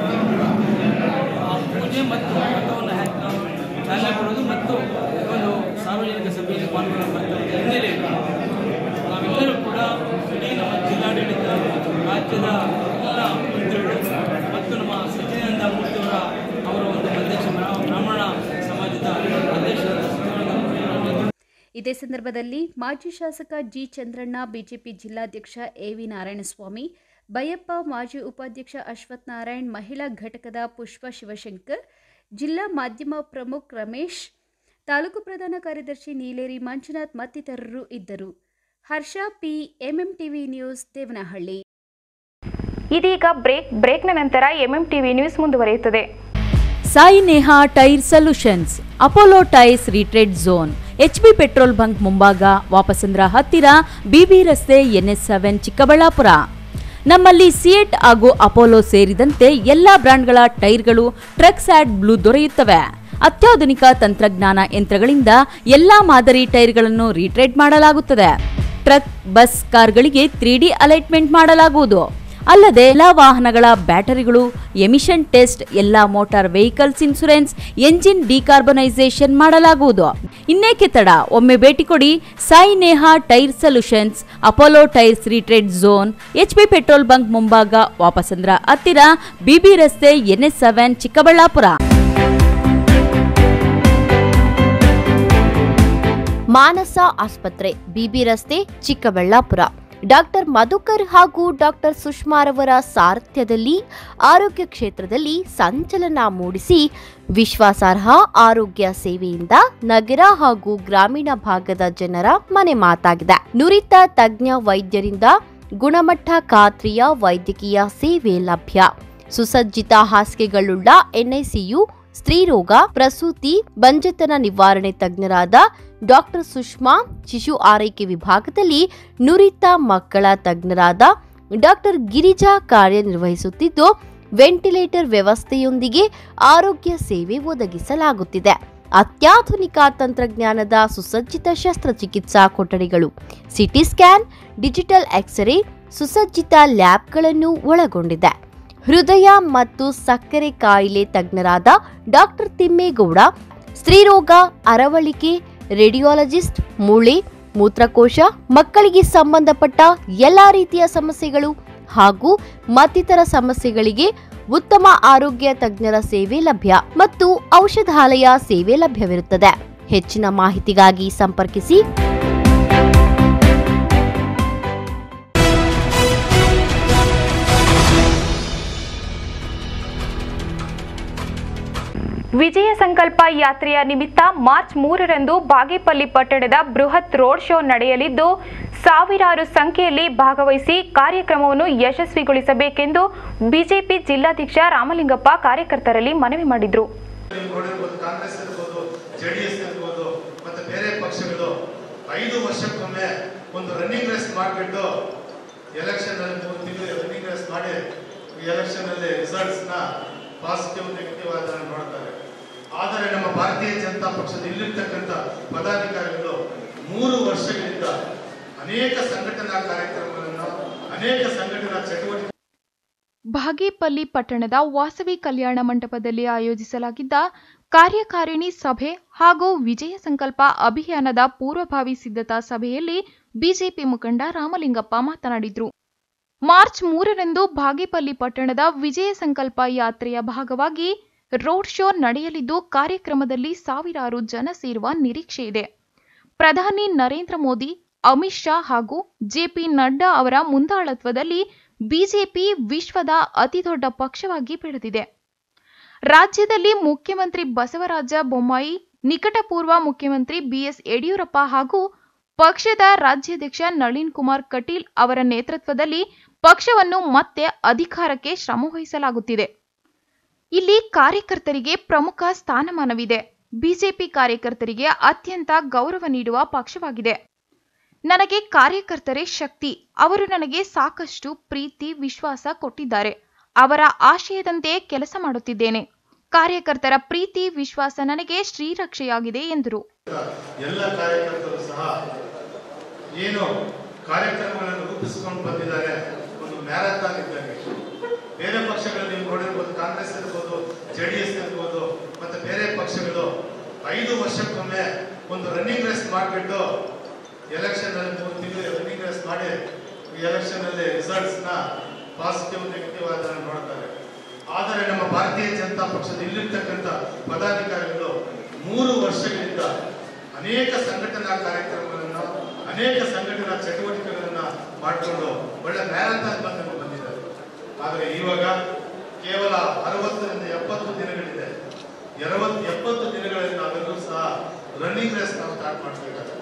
ಆ ಪೂಜೆ ಮತ್ತು ರಥವನ್ನು ಹ್ಯಾ- ನಾವು ಚಾಲನೆ ಕೊಡೋದು ಮತ್ತು ಒಂದು ಸಾರ್ವಜನಿಕ ಸಭೆಯಲ್ಲಿ ಪಾಲ್ಗೊಳ್ಳುವಂಥ ಹಿನ್ನೆಲೆಯಲ್ಲಿ ನಾವೆಲ್ಲರೂ ಕೂಡ ಇಡೀ ನಮ್ಮ ಜಿಲ್ಲಾಡಳಿತ ರಾಜ್ಯದ ಎಲ್ಲ ಮಂತ್ರಿಗಳು ಮತ್ತು ನಮ್ಮ ಸಚ್ಚಿದಾನಂದ ಮೂರ್ತಿಯವರ ಅವರ ಒಂದು ಅಧ್ಯಕ್ಷ ಬ್ರಾ- ಬ್ರಾಹ್ಮಣ ಸಮಾಜದ ಅಧ್ಯಕ್ಷರಾದ ಸಚ್ಚಿದಾನಂದ ಮೂರ್ತಿಯವರ ಇದೇ ಸಂದರ್ಭದಲ್ಲಿ ಮಾಜಿ ಶಾಸಕ ಜಿ ಚಂದ್ರಣ್ಣ ಬಿಜೆಪಿ ಜಿಲ್ಲಾಧ್ಯಕ್ಷ ಎವಿ ನಾರಾಯಣಸ್ವಾಮಿ ಬಯಪ್ಪ ಮಾಜಿ ಉಪಾಧ್ಯಕ್ಷ ಅಶ್ವಥ್ ನಾರಾಯಣ್ ಮಹಿಳಾ ಘಟಕದ ಪುಷ್ಪ ಶಿವಶಂಕರ್ ಜಿಲ್ಲಾ ಮಾಧ್ಯಮ ಪ್ರಮುಖ್ ರಮೇಶ್ ತಾಲೂಕು ಪ್ರಧಾನ ಕಾರ್ಯದರ್ಶಿ ನೀಲೇರಿ ಮಂಜುನಾಥ್ ಮತ್ತಿತರರು ಇದ್ದರು Harsha P MMTV news Devanahalli ಇದೀಗ ಬ್ರೇಕ್ ಬ್ರೇಕ್ನ ನಂತರ ಎಂಎಂ ಟಿವಿ ನ್ಯೂಸ್ ಮುಂದುವರಿಯುತ್ತದೆ Sai Neha tyre solutions Apollo tyres retread zone HB petrol bunk ಮುಂಭಾಗ ವಾಪಸಂದ್ರ ಹತ್ತಿರ ಬಿಬಿ ರಸ್ತೆ ಎನ್ಎಸ್ ಸೆವೆನ್ ಚಿಕ್ಕಬಳ್ಳಾಪುರ ನಮ್ಮಲ್ಲಿ ಸಿಯೆಟ್ ಹಾಗೂ ಅಪೋಲೋ ಸೇರಿದಂತೆ ಎಲ್ಲಾ ಬ್ರ್ಯಾಂಡ್ಗಳ ಟೈರ್ಗಳು ಟ್ರಕ್ ಸ್ಯಾಡ್ ಬ್ಲೂ ದೊರೆಯುತ್ತವೆ ಅತ್ಯಾಧುನಿಕ ತಂತ್ರಜ್ಞಾನ ಯಂತ್ರಗಳಿಂದ ಎಲ್ಲಾ ಮಾದರಿ ಟೈರ್ಗಳನ್ನು ರೀಟ್ರೇಡ್ ಮಾಡಲಾಗುತ್ತದೆ ಟ್ರಕ್ ಬಸ್ ಕಾರ್ಗಳಿಗೆ ತ್ರೀ ಡಿ ಅಲೈಟ್ಮೆಂಟ್ ಮಾಡಲಾಗುವುದು ಅಲ್ಲದೆ ಎಲ್ಲ ವಾಹನಗಳ ಬ್ಯಾಟರಿಗಳು ಎಮಿಷನ್ ಟೆಸ್ಟ್ ಎಲ್ಲ motor vehicles insurance engine decarbonisation ಮಾಡಲಾಗುವುದು ಇನ್ನೇಕೆ ತಡ ಒಮ್ಮೆ ಭೇಟಿ ಕೊಡಿ Sai Neha tyre solutions Apollo tyres retread zone HP petrol bunk ಮುಂಭಾಗ ವಾಪಸಂದ್ರ ಹತ್ತಿರ ಬಿಬಿ ರಸ್ತೆ ಎನ್ಎಸ್ ಸೆವೆನ್ ಚಿಕ್ಕಬಳ್ಳಾಪುರ ಮಾನಸ ಆಸ್ಪತ್ರೆ ಬಿಬಿ ರಸ್ತೆ ಚಿಕ್ಕಬಳ್ಳಾಪುರ ಡಾಕ್ಟರ್ ಮಧುಕರ್ ಹಾಗೂ ಡಾಕ್ಟರ್ ಸುಷ್ಮಾರವರ ಸಾರಥ್ಯದಲ್ಲಿ ಆರೋಗ್ಯ ಕ್ಷೇತ್ರದಲ್ಲಿ ಸಂಚಲನ ಮೂಡಿಸಿ ವಿಶ್ವಾಸಾರ್ಹ ಆರೋಗ್ಯ ಸೇವೆಯಿಂದ ನಗರ ಹಾಗೂ ಗ್ರಾಮೀಣ ಭಾಗದ ಜನರ ಮನೆ ಮಾತಾಗಿದೆ ನುರಿತ ತಜ್ಞ ವೈದ್ಯರಿಂದ ಗುಣಮಟ್ಟ ಖಾತ್ರಿಯ ವೈದ್ಯಕೀಯ ಸೇವೆ ಲಭ್ಯ ಸುಸಜ್ಜಿತ ಹಾಸಿಗೆಗಳುಳ್ಳ ಎನ್ಐಸಿಯು ಸ್ತ್ರೀರೋಗ ಪ್ರಸೂತಿ ಬಂಜೆತನ ನಿವಾರಣೆ ತಜ್ಞರಾದ ಡಾಕ್ಟರ್ ಸುಷ್ಮಾ ಶಿಶು ಆರೈಕೆ ವಿಭಾಗದಲ್ಲಿ ನುರಿತ ಮಕ್ಕಳ ತಜ್ಞರಾದ ಡಾಕ್ಟರ್ ಗಿರಿಜಾ ಕಾರ್ಯನಿರ್ವಹಿಸುತ್ತಿದ್ದು ವೆಂಟಿಲೇಟರ್ ವ್ಯವಸ್ಥೆಯೊಂದಿಗೆ ಆರೋಗ್ಯ ಸೇವೆ ಒದಗಿಸಲಾಗುತ್ತಿದೆ ಅತ್ಯಾಧುನಿಕ ತಂತ್ರಜ್ಞಾನದ ಸುಸಜ್ಜಿತ ಶಸ್ತ್ರಚಿಕಿತ್ಸಾ ಕೊಠಡಿಗಳು ಸಿಟಿ ಸ್ಕ್ಯಾನ್ ಡಿಜಿಟಲ್ ಎಕ್ಸ್ರೇ ಸುಸಜ್ಜಿತ ಲ್ಯಾಬ್ಗಳನ್ನು ಒಳಗೊಂಡಿದೆ ಹೃದಯ ಮತ್ತು ಸಕ್ಕರೆ ಕಾಯಿಲೆ ತಜ್ಞರಾದ ಡಾಕ್ಟರ್ ತಿಮ್ಮೇಗೌಡ ಸ್ತ್ರೀರೋಗ ಅರವಳಿಕೆ ರೇಡಿಯಾಲಜಿಸ್ಟ್ ಮೂಳೆ ಮೂತ್ರಕೋಶ ಮಕ್ಕಳಿಗೆ ಸಂಬಂಧಪಟ್ಟ ಎಲ್ಲಾ ರೀತಿಯ ಸಮಸ್ಯೆಗಳು ಹಾಗೂ ಮತ್ತಿತರ ಸಮಸ್ಯೆಗಳಿಗೆ ಉತ್ತಮ ಆರೋಗ್ಯ ತಜ್ಞರ ಸೇವೆ ಲಭ್ಯ ಮತ್ತು ಔಷಧಾಲಯ ಸೇವೆ ಲಭ್ಯವಿರುತ್ತದೆ ಹೆಚ್ಚಿನ ಮಾಹಿತಿಗಾಗಿ ಸಂಪರ್ಕಿಸಿ ವಿಜಯ ಸಂಕಲ್ಪ ಯಾತ್ರೆಯ ನಿಮಿತ್ತ ಮಾರ್ಚ್ ಮೂರರಂದು ಬಾಗೇಪಲ್ಲಿ ಪಟ್ಟಣದ ಬೃಹತ್ ರೋಡ್ ಶೋ ನಡೆಯಲಿದ್ದು ಸಾವಿರಾರು ಸಂಖ್ಯೆಯಲ್ಲಿ ಭಾಗವಹಿಸಿ ಕಾರ್ಯಕ್ರಮವನ್ನು ಯಶಸ್ವಿಗೊಳಿಸಬೇಕೆಂದು ಬಿಜೆಪಿ ಜಿಲ್ಲಾಧ್ಯಕ್ಷ ರಾಮಲಿಂಗಪ್ಪ ಕಾರ್ಯಕರ್ತರಲ್ಲಿ ಮನವಿ ಮಾಡಿದರು ನೋಡಿರ್ಬೋದು ಕಾಂಗ್ರೆಸ್ ಇರ್ಬೋದು ಜೆಡಿಎಸ್ ಇರ್ಬೋದು ಮತ್ತೆ ಬೇರೆ ಪಕ್ಷಗಳು ಐದು ವರ್ಷಕ್ಕೊಮ್ಮೆ ಒಂದು ರನ್ನಿಂಗ್ ರೇಸ್ ಮಾಡಿಬಿಟ್ಟು ಎಲೆಕ್ಷನ್ ಅಲ್ಲಿ ಮೂರು ತಿಂಗಳು ರನ್ನಿಂಗ್ ರೇಸ್ ಮಾಡಿ ಈ ಎಲೆಕ್ಷನ್ ಅಲ್ಲಿ ರಿಸಲ್ಟ್ಸ್ ನ ಪಾಸಿಟಿವ್ ನೆಗೆಟಿವ್ ಅದನ್ನು ನೋಡ್ತಾರೆ ಆದರೆ ನಮ್ಮ ಭಾರತೀಯ ಜನತಾ ಪಕ್ಷದ ಇಲ್ಲಿರ್ತಕ್ಕಂಥ ಪದಾಧಿಕಾರಿಗಳು ಮೂರು ವರ್ಷಗಳಿಂದ ಅನೇಕ ಸಂಘಟನಾ ಕಾರ್ಯಕ್ರಮಗಳನ್ನು ಅನೇಕ ಸಂಘಟನಾ ಚಟುವಟಿಕೆ ಬಾಗೇಪಲ್ಲಿ ಪಟ್ಟಣದ ವಾಸವಿ ಕಲ್ಯಾಣ ಮಂಟಪದಲ್ಲಿ ಆಯೋಜಿಸಲಾಗಿದ್ದ ಕಾರ್ಯಕಾರಿಣಿ ಸಭೆ ಹಾಗೂ ವಿಜಯ ಸಂಕಲ್ಪ ಅಭಿಯಾನದ ಪೂರ್ವಭಾವಿ ಸಿದ್ಧತಾ ಸಭೆಯಲ್ಲಿ ಬಿಜೆಪಿ ಮುಖಂಡ ರಾಮಲಿಂಗಪ್ಪ ಮಾತನಾಡಿದರು ಮಾರ್ಚ್ ಮೂರರಂದು ಬಾಗೇಪಲ್ಲಿ ಪಟ್ಟಣದ ವಿಜಯ ಸಂಕಲ್ಪ ಯಾತ್ರೆಯ ಭಾಗವಾಗಿ ರೋಡ್ ಶೋ ನಡೆಯಲಿದ್ದು ಕಾರ್ಯಕ್ರಮದಲ್ಲಿ ಸಾವಿರಾರು ಜನ ಸೇರುವ ನಿರೀಕ್ಷೆ ಇದೆ ಪ್ರಧಾನಿ ನರೇಂದ್ರ ಮೋದಿ ಅಮಿತ್ ಶಾ ಹಾಗೂ ಜೆಪಿ ನಡ್ಡಾ ಅವರ ಮುಂದಾಳತ್ವದಲ್ಲಿ ಬಿಜೆಪಿ ವಿಶ್ವದ ಅತಿದೊಡ್ಡ ಪಕ್ಷವಾಗಿ ಬೆಳೆದಿದೆ ರಾಜ್ಯದಲ್ಲಿ ಮುಖ್ಯಮಂತ್ರಿ ಬಸವರಾಜ ಬೊಮ್ಮಾಯಿ ನಿಕಟಪೂರ್ವ ಮುಖ್ಯಮಂತ್ರಿ ಬಿಎಸ್ ಯಡಿಯೂರಪ್ಪ ಹಾಗೂ ಪಕ್ಷದ ರಾಜ್ಯಾಧ್ಯಕ್ಷ ನಳಿನ್ ಕುಮಾರ್ ಕಟೀಲ್ ಅವರ ನೇತೃತ್ವದಲ್ಲಿ ಪಕ್ಷವನ್ನು ಮತ್ತೆ ಅಧಿಕಾರಕ್ಕೆ ಶ್ರಮವಹಿಸಲಾಗುತ್ತಿದೆ ಇಲ್ಲಿ ಕಾರ್ಯಕರ್ತರಿಗೆ ಪ್ರಮುಖ ಸ್ಥಾನಮಾನವಿದೆ ಬಿಜೆಪಿ ಕಾರ್ಯಕರ್ತರಿಗೆ ಅತ್ಯಂತ ಗೌರವ ನೀಡುವ ಪಕ್ಷವಾಗಿದೆ ನನಗೆ ಕಾರ್ಯಕರ್ತರೇ ಶಕ್ತಿ ಅವರು ನನಗೆ ಸಾಕಷ್ಟು ಪ್ರೀತಿ ವಿಶ್ವಾಸ ಕೊಟ್ಟಿದ್ದಾರೆ ಅವರ ಆಶಯದಂತೆ ಕೆಲಸ ಮಾಡುತ್ತಿದ್ದೇನೆ ಕಾರ್ಯಕರ್ತರ ಪ್ರೀತಿ ವಿಶ್ವಾಸ ನನಗೆ ಶ್ರೀರಕ್ಷೆಯಾಗಿದೆ ಎಂದರು ಎಲ್ಲ ಕಾರ್ಯಕರ್ತರು ಸಹ ಏನು ಕಾರ್ಯಕ್ರಮಗಳನ್ನು ರೂಪಿಸಿಕೊಂಡು ಬಂದಿದ್ದಾರೆ ಒಂದು ಮ್ಯಾರಥಾನ್ ಇದ್ದಂಗೆ ಬೇರೆ ಪಕ್ಷಗಳು ನೀವು ನೋಡಿರ್ಬೋದು ಕಾಂಗ್ರೆಸ್ ಇರ್ಬೋದು ಜೆಡಿಎಸ್ ಇರ್ಬೋದು ಮತ್ತೆ ಬೇರೆ ಪಕ್ಷಗಳು ಐದು ವರ್ಷಕ್ಕೊಮ್ಮೆ ಒಂದು ರನ್ನಿಂಗ್ ರೇಸ್ ಮಾಡಿಬಿಟ್ಟು ಎಲೆಕ್ಷನ್ ಅಲ್ಲಿ ಮೂರು ತಿಂಗಳು ರನ್ನಿಂಗ್ ರೇಸ್ ಮಾಡಿ ಈ ಎಲೆಕ್ಷನ್ ಅಲ್ಲಿ ರಿಸಲ್ಟ್ಸ್ ನ ಪಾಸಿಟಿವ್ ನೆಗೆಟಿವ್ ಅದನ್ನು ನೋಡ್ತಾರೆ ಆದರೆ ನಮ್ಮ ಭಾರತೀಯ ಜನತಾ ಪಕ್ಷದ ಇಲ್ಲಿರ್ತಕ್ಕಂಥ ಪದಾಧಿಕಾರಿಗಳು ಮೂರು ವರ್ಷಗಳಿಂದ ಅನೇಕ ಸಂಘಟನಾ ಕಾರ್ಯಕ್ರಮಗಳನ್ನು ಅನೇಕ ಸಂಘಟನಾ ಚಟುವಟಿಕೆಗಳನ್ನ ಮಾಡಿಕೊಂಡು ಒಳ್ಳೆ ಮ್ಯಾರಥಾನ್ ಬಂದು ಬಂದಿದ್ದಾರೆ ಆದರೆ ಇವಾಗ ಕೇವಲ ಅರವತ್ತರಿಂದ ಎಪ್ಪತ್ತು ದಿನಗಳಿದೆ ಎರವತ್ತು ಎಪ್ಪತ್ತು ದಿನಗಳಲ್ಲಿ ನಾವೆಲ್ಲರೂ ಸಹ ರನ್ನಿಂಗ್ ರೇಸ್ ನಾವು ಸ್ಟಾರ್ಟ್ ಮಾಡಬೇಕಾಗುತ್ತೆ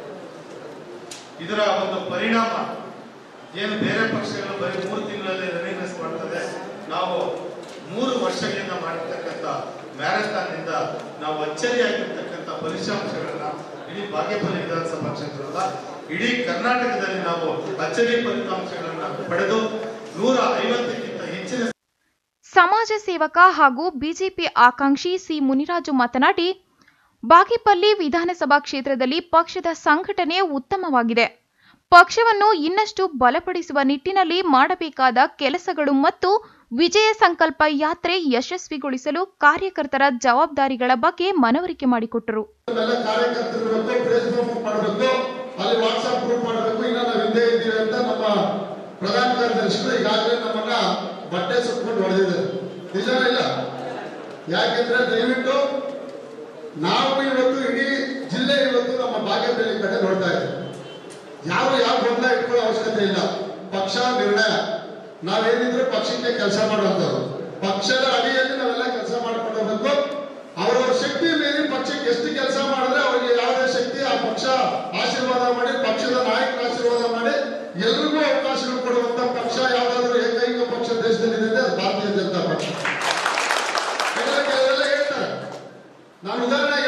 ಇದರ ಒಂದು ಪರಿಣಾಮ ಏನು ಬೇರೆ ಪಕ್ಷಗಳು ಬರೀ ಮೂರು ತಿಂಗಳಲ್ಲಿ ರನ್ನಿಂಗ್ ರೇಸ್ ಮಾಡ್ತದೆ ನಾವು ಮೂರು ವರ್ಷಗಳಿಂದ ಮಾಡಿರ್ತಕ್ಕಂಥ ಮ್ಯಾರಥಾನ್ ನಿಂದ ನಾವು ಅಚ್ಚರಿಯಾಗಿರ್ತಕ್ಕಂಥ ಫಲಿತಾಂಶಗಳನ್ನ ಇಡೀ ಬಾಗೇಪಲ್ಲಿ ವಿಧಾನಸಭಾ ಕ್ಷೇತ್ರದ ಇಡೀ ಕರ್ನಾಟಕದಲ್ಲಿ ನಾವು ಅಚ್ಚರಿ ಫಲಿತಾಂಶಗಳನ್ನ ಪಡೆದು ನೂರ ಐವತ್ತಕ್ಕಿಂತ ಹೆಚ್ಚಿನ ಸಮಾಜ ಸೇವಕ ಹಾಗೂ ಬಿಜೆಪಿ ಆಕಾಂಕ್ಷಿ ಸಿ ಮುನಿರಾಜು ಮಾತನಾಡಿ ಬಾಗೇಪಲ್ಲಿ ವಿಧಾನಸಭಾ ಕ್ಷೇತ್ರದಲ್ಲಿ ಪಕ್ಷದ ಸಂಘಟನೆ ಉತ್ತಮವಾಗಿದೆ ಪಕ್ಷವನ್ನು ಇನ್ನಷ್ಟು ಬಲಪಡಿಸುವ ನಿಟ್ಟಿನಲ್ಲಿ ಮಾಡಬೇಕಾದ ಕೆಲಸಗಳು ಮತ್ತು ವಿಜಯ ಸಂಕಲ್ಪ ಯಾತ್ರೆ ಯಶಸ್ವಿಗೊಳಿಸಲು ಕಾರ್ಯಕರ್ತರ ಜವಾಬ್ದಾರಿಗಳ ಬಗ್ಗೆ ಮನವರಿಕೆ ಮಾಡಿಕೊಟ್ಟರು ಎಲ್ಲ ಕಾರ್ಯಕರ್ತರು ಇರಬೇಕು ಫೇಸ್ಬುಕ್ ಮಾಡಬೇಕು ಅಲ್ಲಿ ವಾಟ್ಸ್ಆಪ್ ಗ್ರೂಪ್ ಮಾಡಬೇಕು ಇನ್ನ ನಾವು ಹಿಂದೆ ಇದ್ದೀವಿ ಅಂತ ನಮ್ಮ ಪ್ರಧಾನ ಕಾರ್ಯದರ್ಶಿಗಳು ಈಗಾಗಲೇ ನಮ್ಮನ್ನ ಬಟ್ಟೆ ಸುತ್ಕೊಂಡು ಹೊಡೆದಿದ್ದಾರೆ ನಿಜನ ಇಲ್ಲ ಯಾಕೆಂದ್ರೆ ದಯವಿಟ್ಟು ನಾವು ಇವತ್ತು ಇಡೀ ಜಿಲ್ಲೆ ಇವತ್ತು ನಮ್ಮ ಬಾಗೇಪಲ್ಲಿ ಕಡೆ ನೋಡ್ತಾ ಇದೆ ಯಾರು ಯಾವ ಗೊಂದಲ ಇಟ್ಕೊಳ್ಳೋ ಅವಶ್ಯಕತೆ ಇಲ್ಲ ಪಕ್ಷ ನಿರ್ಣಯ ನಾವೇನಿದ್ರು ಪಕ್ಷಕ್ಕೆ ಕೆಲಸ ಮಾಡುವಂಥದ್ದು ಪಕ್ಷದ ಅಡಿಯಲ್ಲಿ ನಾವೆಲ್ಲ ಕೆಲಸ ಮಾಡ್ಕೊಂಡು ಹೋಗ್ಬೇಕು ಅವರವ್ರ ಶಕ್ತಿ ಮೀರಿ ಪಕ್ಷಕ್ಕೆ ಎಷ್ಟು ಕೆಲಸ ಮಾಡಿದ್ರೆ ಅವರಿಗೆ ಯಾವುದೇ ಶಕ್ತಿ ಆ ಪಕ್ಷ ಆಶೀರ್ವಾದ ಮಾಡಿ ಪಕ್ಷದ ನಾಯಕರ ಆಶೀರ್ವಾದ ಮಾಡಿ ಎಲ್ರಿಗೂ ಅವಕಾಶಗಳು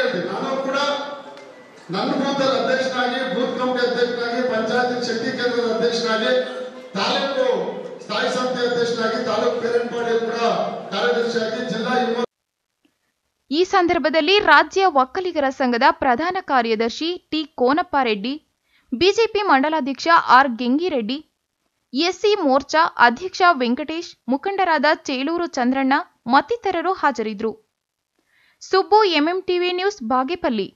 ಹೇಳ್ತೀನಿ ನಾನು ಕೂಡ ನನ್ನ ಬೂತಲ್ಲಿ ಅಧ್ಯಕ್ಷನಾಗಿ ಬೂತ್ ಕಮಿಟಿ ಅಧ್ಯಕ್ಷನಾಗಿ ಪಂಚಾಯತಿ ಶಕ್ತಿ ಕೇಂದ್ರದ ಅಧ್ಯಕ್ಷನಾಗಿ ತಾಲೂಕು ಸ್ಥಾಯಿ ಸಮಿತಿ ಅಧ್ಯಕ್ಷನಾಗಿ ತಾಲೂಕು ಪೇರೆಂಟ್ ಬಾಡಿ ಕೂಡ ಕಾರ್ಯದರ್ಶಿಯಾಗಿ ಜಿಲ್ಲಾ ಯುವ ಈ ಸಂದರ್ಭದಲ್ಲಿ ರಾಜ್ಯ ಒಕ್ಕಲಿಗರ ಸಂಘದ ಪ್ರಧಾನ ಕಾರ್ಯದರ್ಶಿ ಟಿ ಕೋನಪ್ಪ ರೆಡ್ಡಿ ಬಿಜೆಪಿ ಮಂಡಲಾಧ್ಯಕ್ಷ ಆರ್ ಗೆಂಗಿರೆಡ್ಡಿ ಎಸ್ಸಿ ಮೋರ್ಚಾ ಅಧ್ಯಕ್ಷ ವೆಂಕಟೇಶ್ ಮುಖಂಡರಾದ ಚೇಳೂರು ಚಂದ್ರಣ್ಣ ಮತ್ತಿತರರು ಹಾಜರಿದ್ದರು ಸುಬ್ಬು ಎಂಎಂಟಿವಿ ನ್ಯೂಸ್ ಬಾಗೇಪಲ್ಲಿ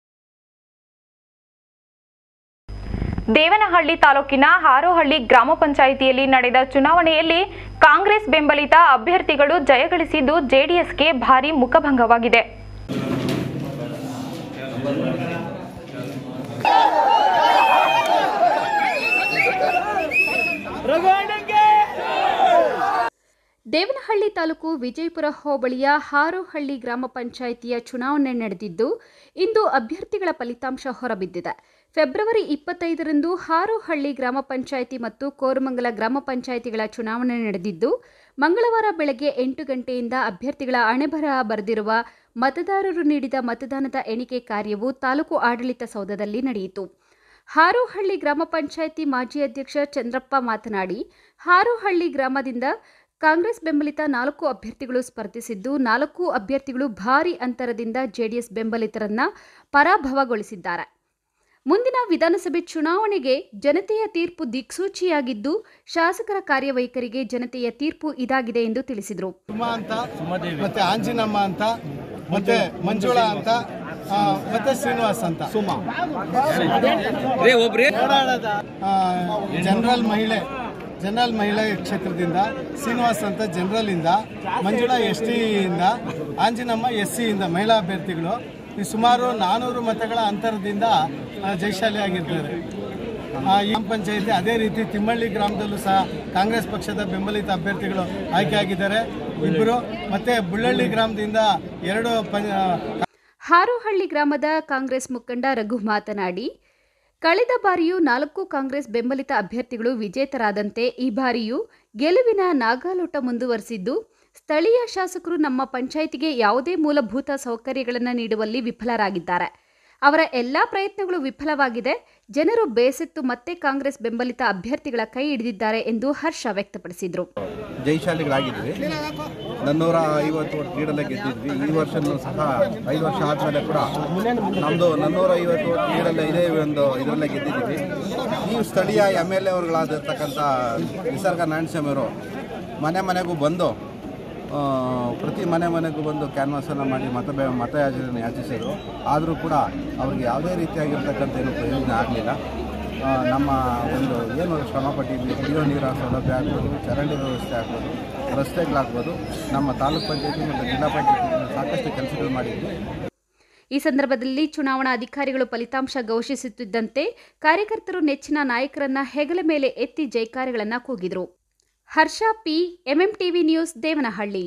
ದೇವನಹಳ್ಳಿ ತಾಲೂಕಿನ ಹಾರೋಹಳ್ಳಿ ಗ್ರಾಮ ಪಂಚಾಯಿತಿಯಲ್ಲಿ ನಡೆದ ಚುನಾವಣೆಯಲ್ಲಿ ಕಾಂಗ್ರೆಸ್ ಬೆಂಬಲಿತ ಅಭ್ಯರ್ಥಿಗಳು ಜಯಗಳಿಸಿದ್ದು ಜೆಡಿಎಸ್ಗೆ ಭಾರಿ ಮುಖಭಂಗವಾಗಿದೆ ದೇವನಹಳ್ಳಿ ತಾಲೂಕು ವಿಜಯಪುರ ಹೋಬಳಿಯ ಹಾರೋಹಳ್ಳಿ ಗ್ರಾಮ ಪಂಚಾಯಿತಿಯ ಚುನಾವಣೆ ನಡೆದಿದ್ದು ಇಂದು ಅಭ್ಯರ್ಥಿಗಳ ಫಲಿತಾಂಶ ಹೊರಬಿದ್ದಿದೆ ಫೆಬ್ರವರಿ ಇಪ್ಪತ್ತೈದರಂದು ಹಾರೋಹಳ್ಳಿ ಗ್ರಾಮ ಪಂಚಾಯಿತಿ ಮತ್ತು ಕೋರಮಂಗಲ ಗ್ರಾಮ ಪಂಚಾಯಿತಿಗಳ ಚುನಾವಣೆ ನಡೆದಿದ್ದು ಮಂಗಳವಾರ ಬೆಳಗ್ಗೆ ಎಂಟು ಗಂಟೆಯಿಂದ ಅಭ್ಯರ್ಥಿಗಳ ಅಣೆಬರಹ ಬರೆದಿರುವ ಮತದಾರರು ನೀಡಿದ ಮತದಾನದ ಎಣಿಕೆ ಕಾರ್ಯವು ತಾಲೂಕು ಆಡಳಿತ ಸೌಧದಲ್ಲಿ ನಡೆಯಿತು ಹಾರೋಹಳ್ಳಿ ಗ್ರಾಮ ಪಂಚಾಯಿತಿ ಮಾಜಿ ಅಧ್ಯಕ್ಷ ಚಂದ್ರಪ್ಪ ಮಾತನಾಡಿ ಹಾರೋಹಳ್ಳಿ ಗ್ರಾಮದಿಂದ ಕಾಂಗ್ರೆಸ್ ಬೆಂಬಲಿತ ನಾಲ್ಕು ಅಭ್ಯರ್ಥಿಗಳು ಸ್ಪರ್ಧಿಸಿದ್ದು ನಾಲ್ಕು ಅಭ್ಯರ್ಥಿಗಳು ಭಾರಿ ಅಂತರದಿಂದ ಜೆಡಿಎಸ್ ಬೆಂಬಲಿತರನ್ನ ಪರಾಭವಗೊಳಿಸಿದ್ದಾರೆ ಮುಂದಿನ ವಿಧಾನಸಭೆ ಚುನಾವಣೆಗೆ ಜನತೆಯ ತೀರ್ಪು ದಿಕ್ಸೂಚಿಯಾಗಿದ್ದು ಶಾಸಕರ ಕಾರ್ಯವೈಖರಿಗೆ ಜನತೆಯ ತೀರ್ಪು ಇದಾಗಿದೆ ಎಂದು ತಿಳಿಸಿದರು ಸುಮಾ ಅಂತ ಮತ್ತೆ ಆಂಜಿನಮ್ಮ ಅಂತ ಮತ್ತೆ ಮಂಜುಳಾ ಅಂತ ಆ, ಮತ್ತೆ ಶ್ರೀನಿವಾಸ್ ಅಂತ ಸುಮಾ ಜನರಲ್ ಮಹಿಳೆ ಜನರಲ್ ಮಹಿಳೆ ಕ್ಷೇತ್ರದಿಂದ ಶ್ರೀನಿವಾಸ್ ಅಂತ ಜನರಲ್ ಇಂದ ಮಂಜುಳಾ ಎಸ್ ಟಿಯಿಂದ ಆಂಜಿನಮ್ಮ ಎಸ್ ಸಿಯಿಂದ ಮಹಿಳಾ ಅಭ್ಯರ್ಥಿಗಳು ಈ ಸುಮಾರು ನಾನೂರು ಮತಗಳ ಅಂತರದಿಂದ ಆ, ಜಯಶಾಲಿಯಾಗಿರ್ತಾರೆ ಆ, ಈ ಗ್ರಾಮ ಪಂಚಾಯತಿ ಅದೇ ರೀತಿ ತಿಮ್ಮಳ್ಳಿ ಗ್ರಾಮದಲ್ಲೂ ಸಹ ಕಾಂಗ್ರೆಸ್ ಪಕ್ಷದ ಬೆಂಬಲಿತ ಅಭ್ಯರ್ಥಿಗಳು ಆಯ್ಕೆಯಾಗಿದ್ದಾರೆ ಇಬ್ಬರು ಮತ್ತೆ ಬುಳ್ಳಳ್ಳಿ ಗ್ರಾಮದಿಂದ ಎರಡು ಪಂ- ಹಾರೋಹಳ್ಳಿ ಗ್ರಾಮದ ಕಾಂಗ್ರೆಸ್ ಮುಖಂಡ ರಘು ಮಾತನಾಡಿ ಕಳೆದ ಬಾರಿಯೂ ನಾಲ್ಕು ಕಾಂಗ್ರೆಸ್ ಬೆಂಬಲಿತ ಅಭ್ಯರ್ಥಿಗಳು ವಿಜೇತರಾದಂತೆ ಈ ಬಾರಿಯೂ ಗೆಲುವಿನ ನಾಗಾಲೋಟ ಮುಂದುವರೆಸಿದ್ದು ಸ್ಥಳೀಯ ಶಾಸಕರು ನಮ್ಮ ಪಂಚಾಯಿತಿಗೆ ಯಾವುದೇ ಮೂಲಭೂತ ಸೌಕರ್ಯಗಳನ್ನು ನೀಡುವಲ್ಲಿ ವಿಫಲರಾಗಿದ್ದಾರೆ ಅವರ ಎಲ್ಲಾ ಪ್ರಯತ್ನಗಳು ವಿಫಲವಾಗಿದೆ ಜನರು ಬೇಸತ್ತು ಮತ್ತೆ ಕಾಂಗ್ರೆಸ್ ಬೆಂಬಲಿತ ಅಭ್ಯರ್ಥಿಗಳ ಕೈ ಹಿಡಿದಿದ್ದಾರೆ ಎಂದು ಹರ್ಷ ವ್ಯಕ್ತಪಡಿಸಿದರು ಜಯಶಾಲಿಗಳಾಗಿದ್ವಿ ನನ್ನೂರ ಐವತ್ತು ಓಟ್ ಲೀಡಲ್ಲೇ ಗೆದ್ದಿದ್ವಿ ಈ ವರ್ಷನೂ ಸಹ ಐದು ವರ್ಷ ಆದಮೇಲೆ ಕೂಡ ನಮ್ಮದು ನನ್ನೂರ ಐವತ್ತು ಓಟ್ ಲೀಡಲ್ಲೇ ಇದೇ ಒಂದು ಇದರಲ್ಲೇ ಗೆದ್ದಿದ್ದೀವಿ ಈ ಸ್ಥಳೀಯ ಎಮ್ ಎಲ್ ಎವರುಗಳಾದಿರ್ತಕ್ಕಂಥ ನಿಸರ್ಗ ನಾರಾಯಣಸ್ವಾಮಿ ಅವರು ಮನೆ ಮನೆಗೂ ಬಂದು ಆ, ಪ್ರತಿ ಮನೆ ಮನೆಗೂ ಬಂದು ಕ್ಯಾನ್ವಾಸನ್ನು ಮಾಡಿ ಮತ ಬೆ- ಮತಯಾಚನೆ ಯಾಚಿಸಿದರು ಆದರೂ ಕೂಡ ಅವ್ರಿಗೆ ಯಾವುದೇ ರೀತಿಯಾಗಿರ್ತಕ್ಕಂಥ ಏನು ಪ್ರಯೋಜನ ಆಗಲಿಲ್ಲ ನಮ್ಮ ಒಂದು ಏನು ಶ್ರಮ ಪಟ್ಟಿದ್ವಿ ಕುಡಿಯೋ ನೀರ ಸೌಲಭ್ಯ ಆಗ್ಬೋದು ಚರಂಡಿ ವ್ಯವಸ್ಥೆ ಆಗ್ಬೋದು ರಸ್ತೆಗಳಾಗ್ಬೋದು ನಮ್ಮ ತಾಲೂಕ್ ಪಂಚಾಯತಿ ಮತ್ತು ಜಿಲ್ಲಾ ಪಂಚಾಯತಿ ಸಾಕಷ್ಟು ಕೆಲಸಗಳು ಮಾಡಿದ್ವಿ ಈ ಸಂದರ್ಭದಲ್ಲಿ ಚುನಾವಣಾ ಅಧಿಕಾರಿಗಳು ಫಲಿತಾಂಶ ಘೋಷಿಸುತ್ತಿದ್ದಂತೆ ಕಾರ್ಯಕರ್ತರು ನೆಚ್ಚಿನ ನಾಯಕರನ್ನ ಹೆಗಲ ಮೇಲೆ ಎತ್ತಿ ಜೈಕಾರಗಳನ್ನ ಕೂಗಿದರು Harsha P MMTV news Devanahalli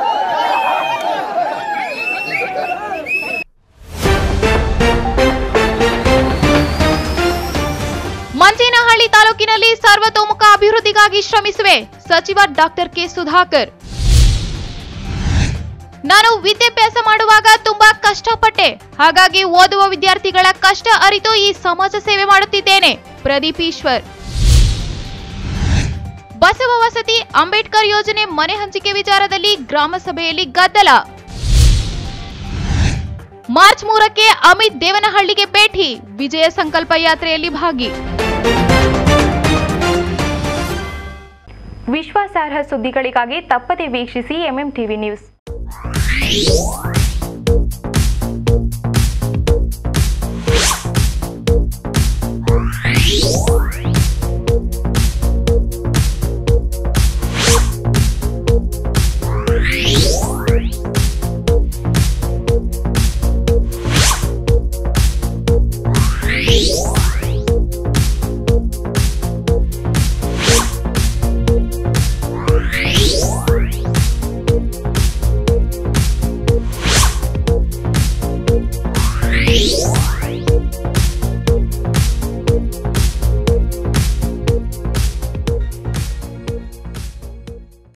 Manchenahalli ತಾಲೂಕಿನಲ್ಲಿ ಸರ್ವತೋಮುಖ ಅಭಿವೃದ್ಧಿಗಾಗಿ ಶ್ರಮಿಸುವೆ ಸಚಿವ ಡಾಕ್ಟರ್ ಕೆ ಸುಧಾಕರ್ ನಾನು ವಿದ್ಯಾಭ್ಯಾಸ ಮಾಡುವಾಗ ತುಂಬಾ ಕಷ್ಟಪಟ್ಟೆ ಹಾಗಾಗಿ ಓದುವ ವಿದ್ಯಾರ್ಥಿಗಳ ಕಷ್ಟ ಅರಿತು ಈ ಸಮಾಜ ಸೇವೆ ಮಾಡುತ್ತಿದ್ದೇನೆ ಪ್ರದೀಪ್ ಈಶ್ವರ್ ಬಸವ ವಸತಿ ಅಂಬೇಡ್ಕರ್ ಯೋಜನೆ ಮನೆ ಹಂಚಿಕೆ ವಿಚಾರದಲ್ಲಿ ಗ್ರಾಮ ಸಭೆಯಲ್ಲಿ ಗದ್ದಲ ಮಾರ್ಚ್ ಮೂರಕ್ಕೆ ಅಮಿತ್ ದೇವನಹಳ್ಳಿಗೆ ಭೇಟಿ ವಿಜಯ ಸಂಕಲ್ಪ ಯಾತ್ರೆಯಲ್ಲಿ ಭಾಗಿ ವಿಶ್ವಾಸಾರ್ಹ ಸುದ್ದಿಗಳಿಗಾಗಿ ತಪ್ಪದೆ ವೀಕ್ಷಿಸಿ ಎಂಎಂ ಟಿವಿ ನ್ಯೂಸ್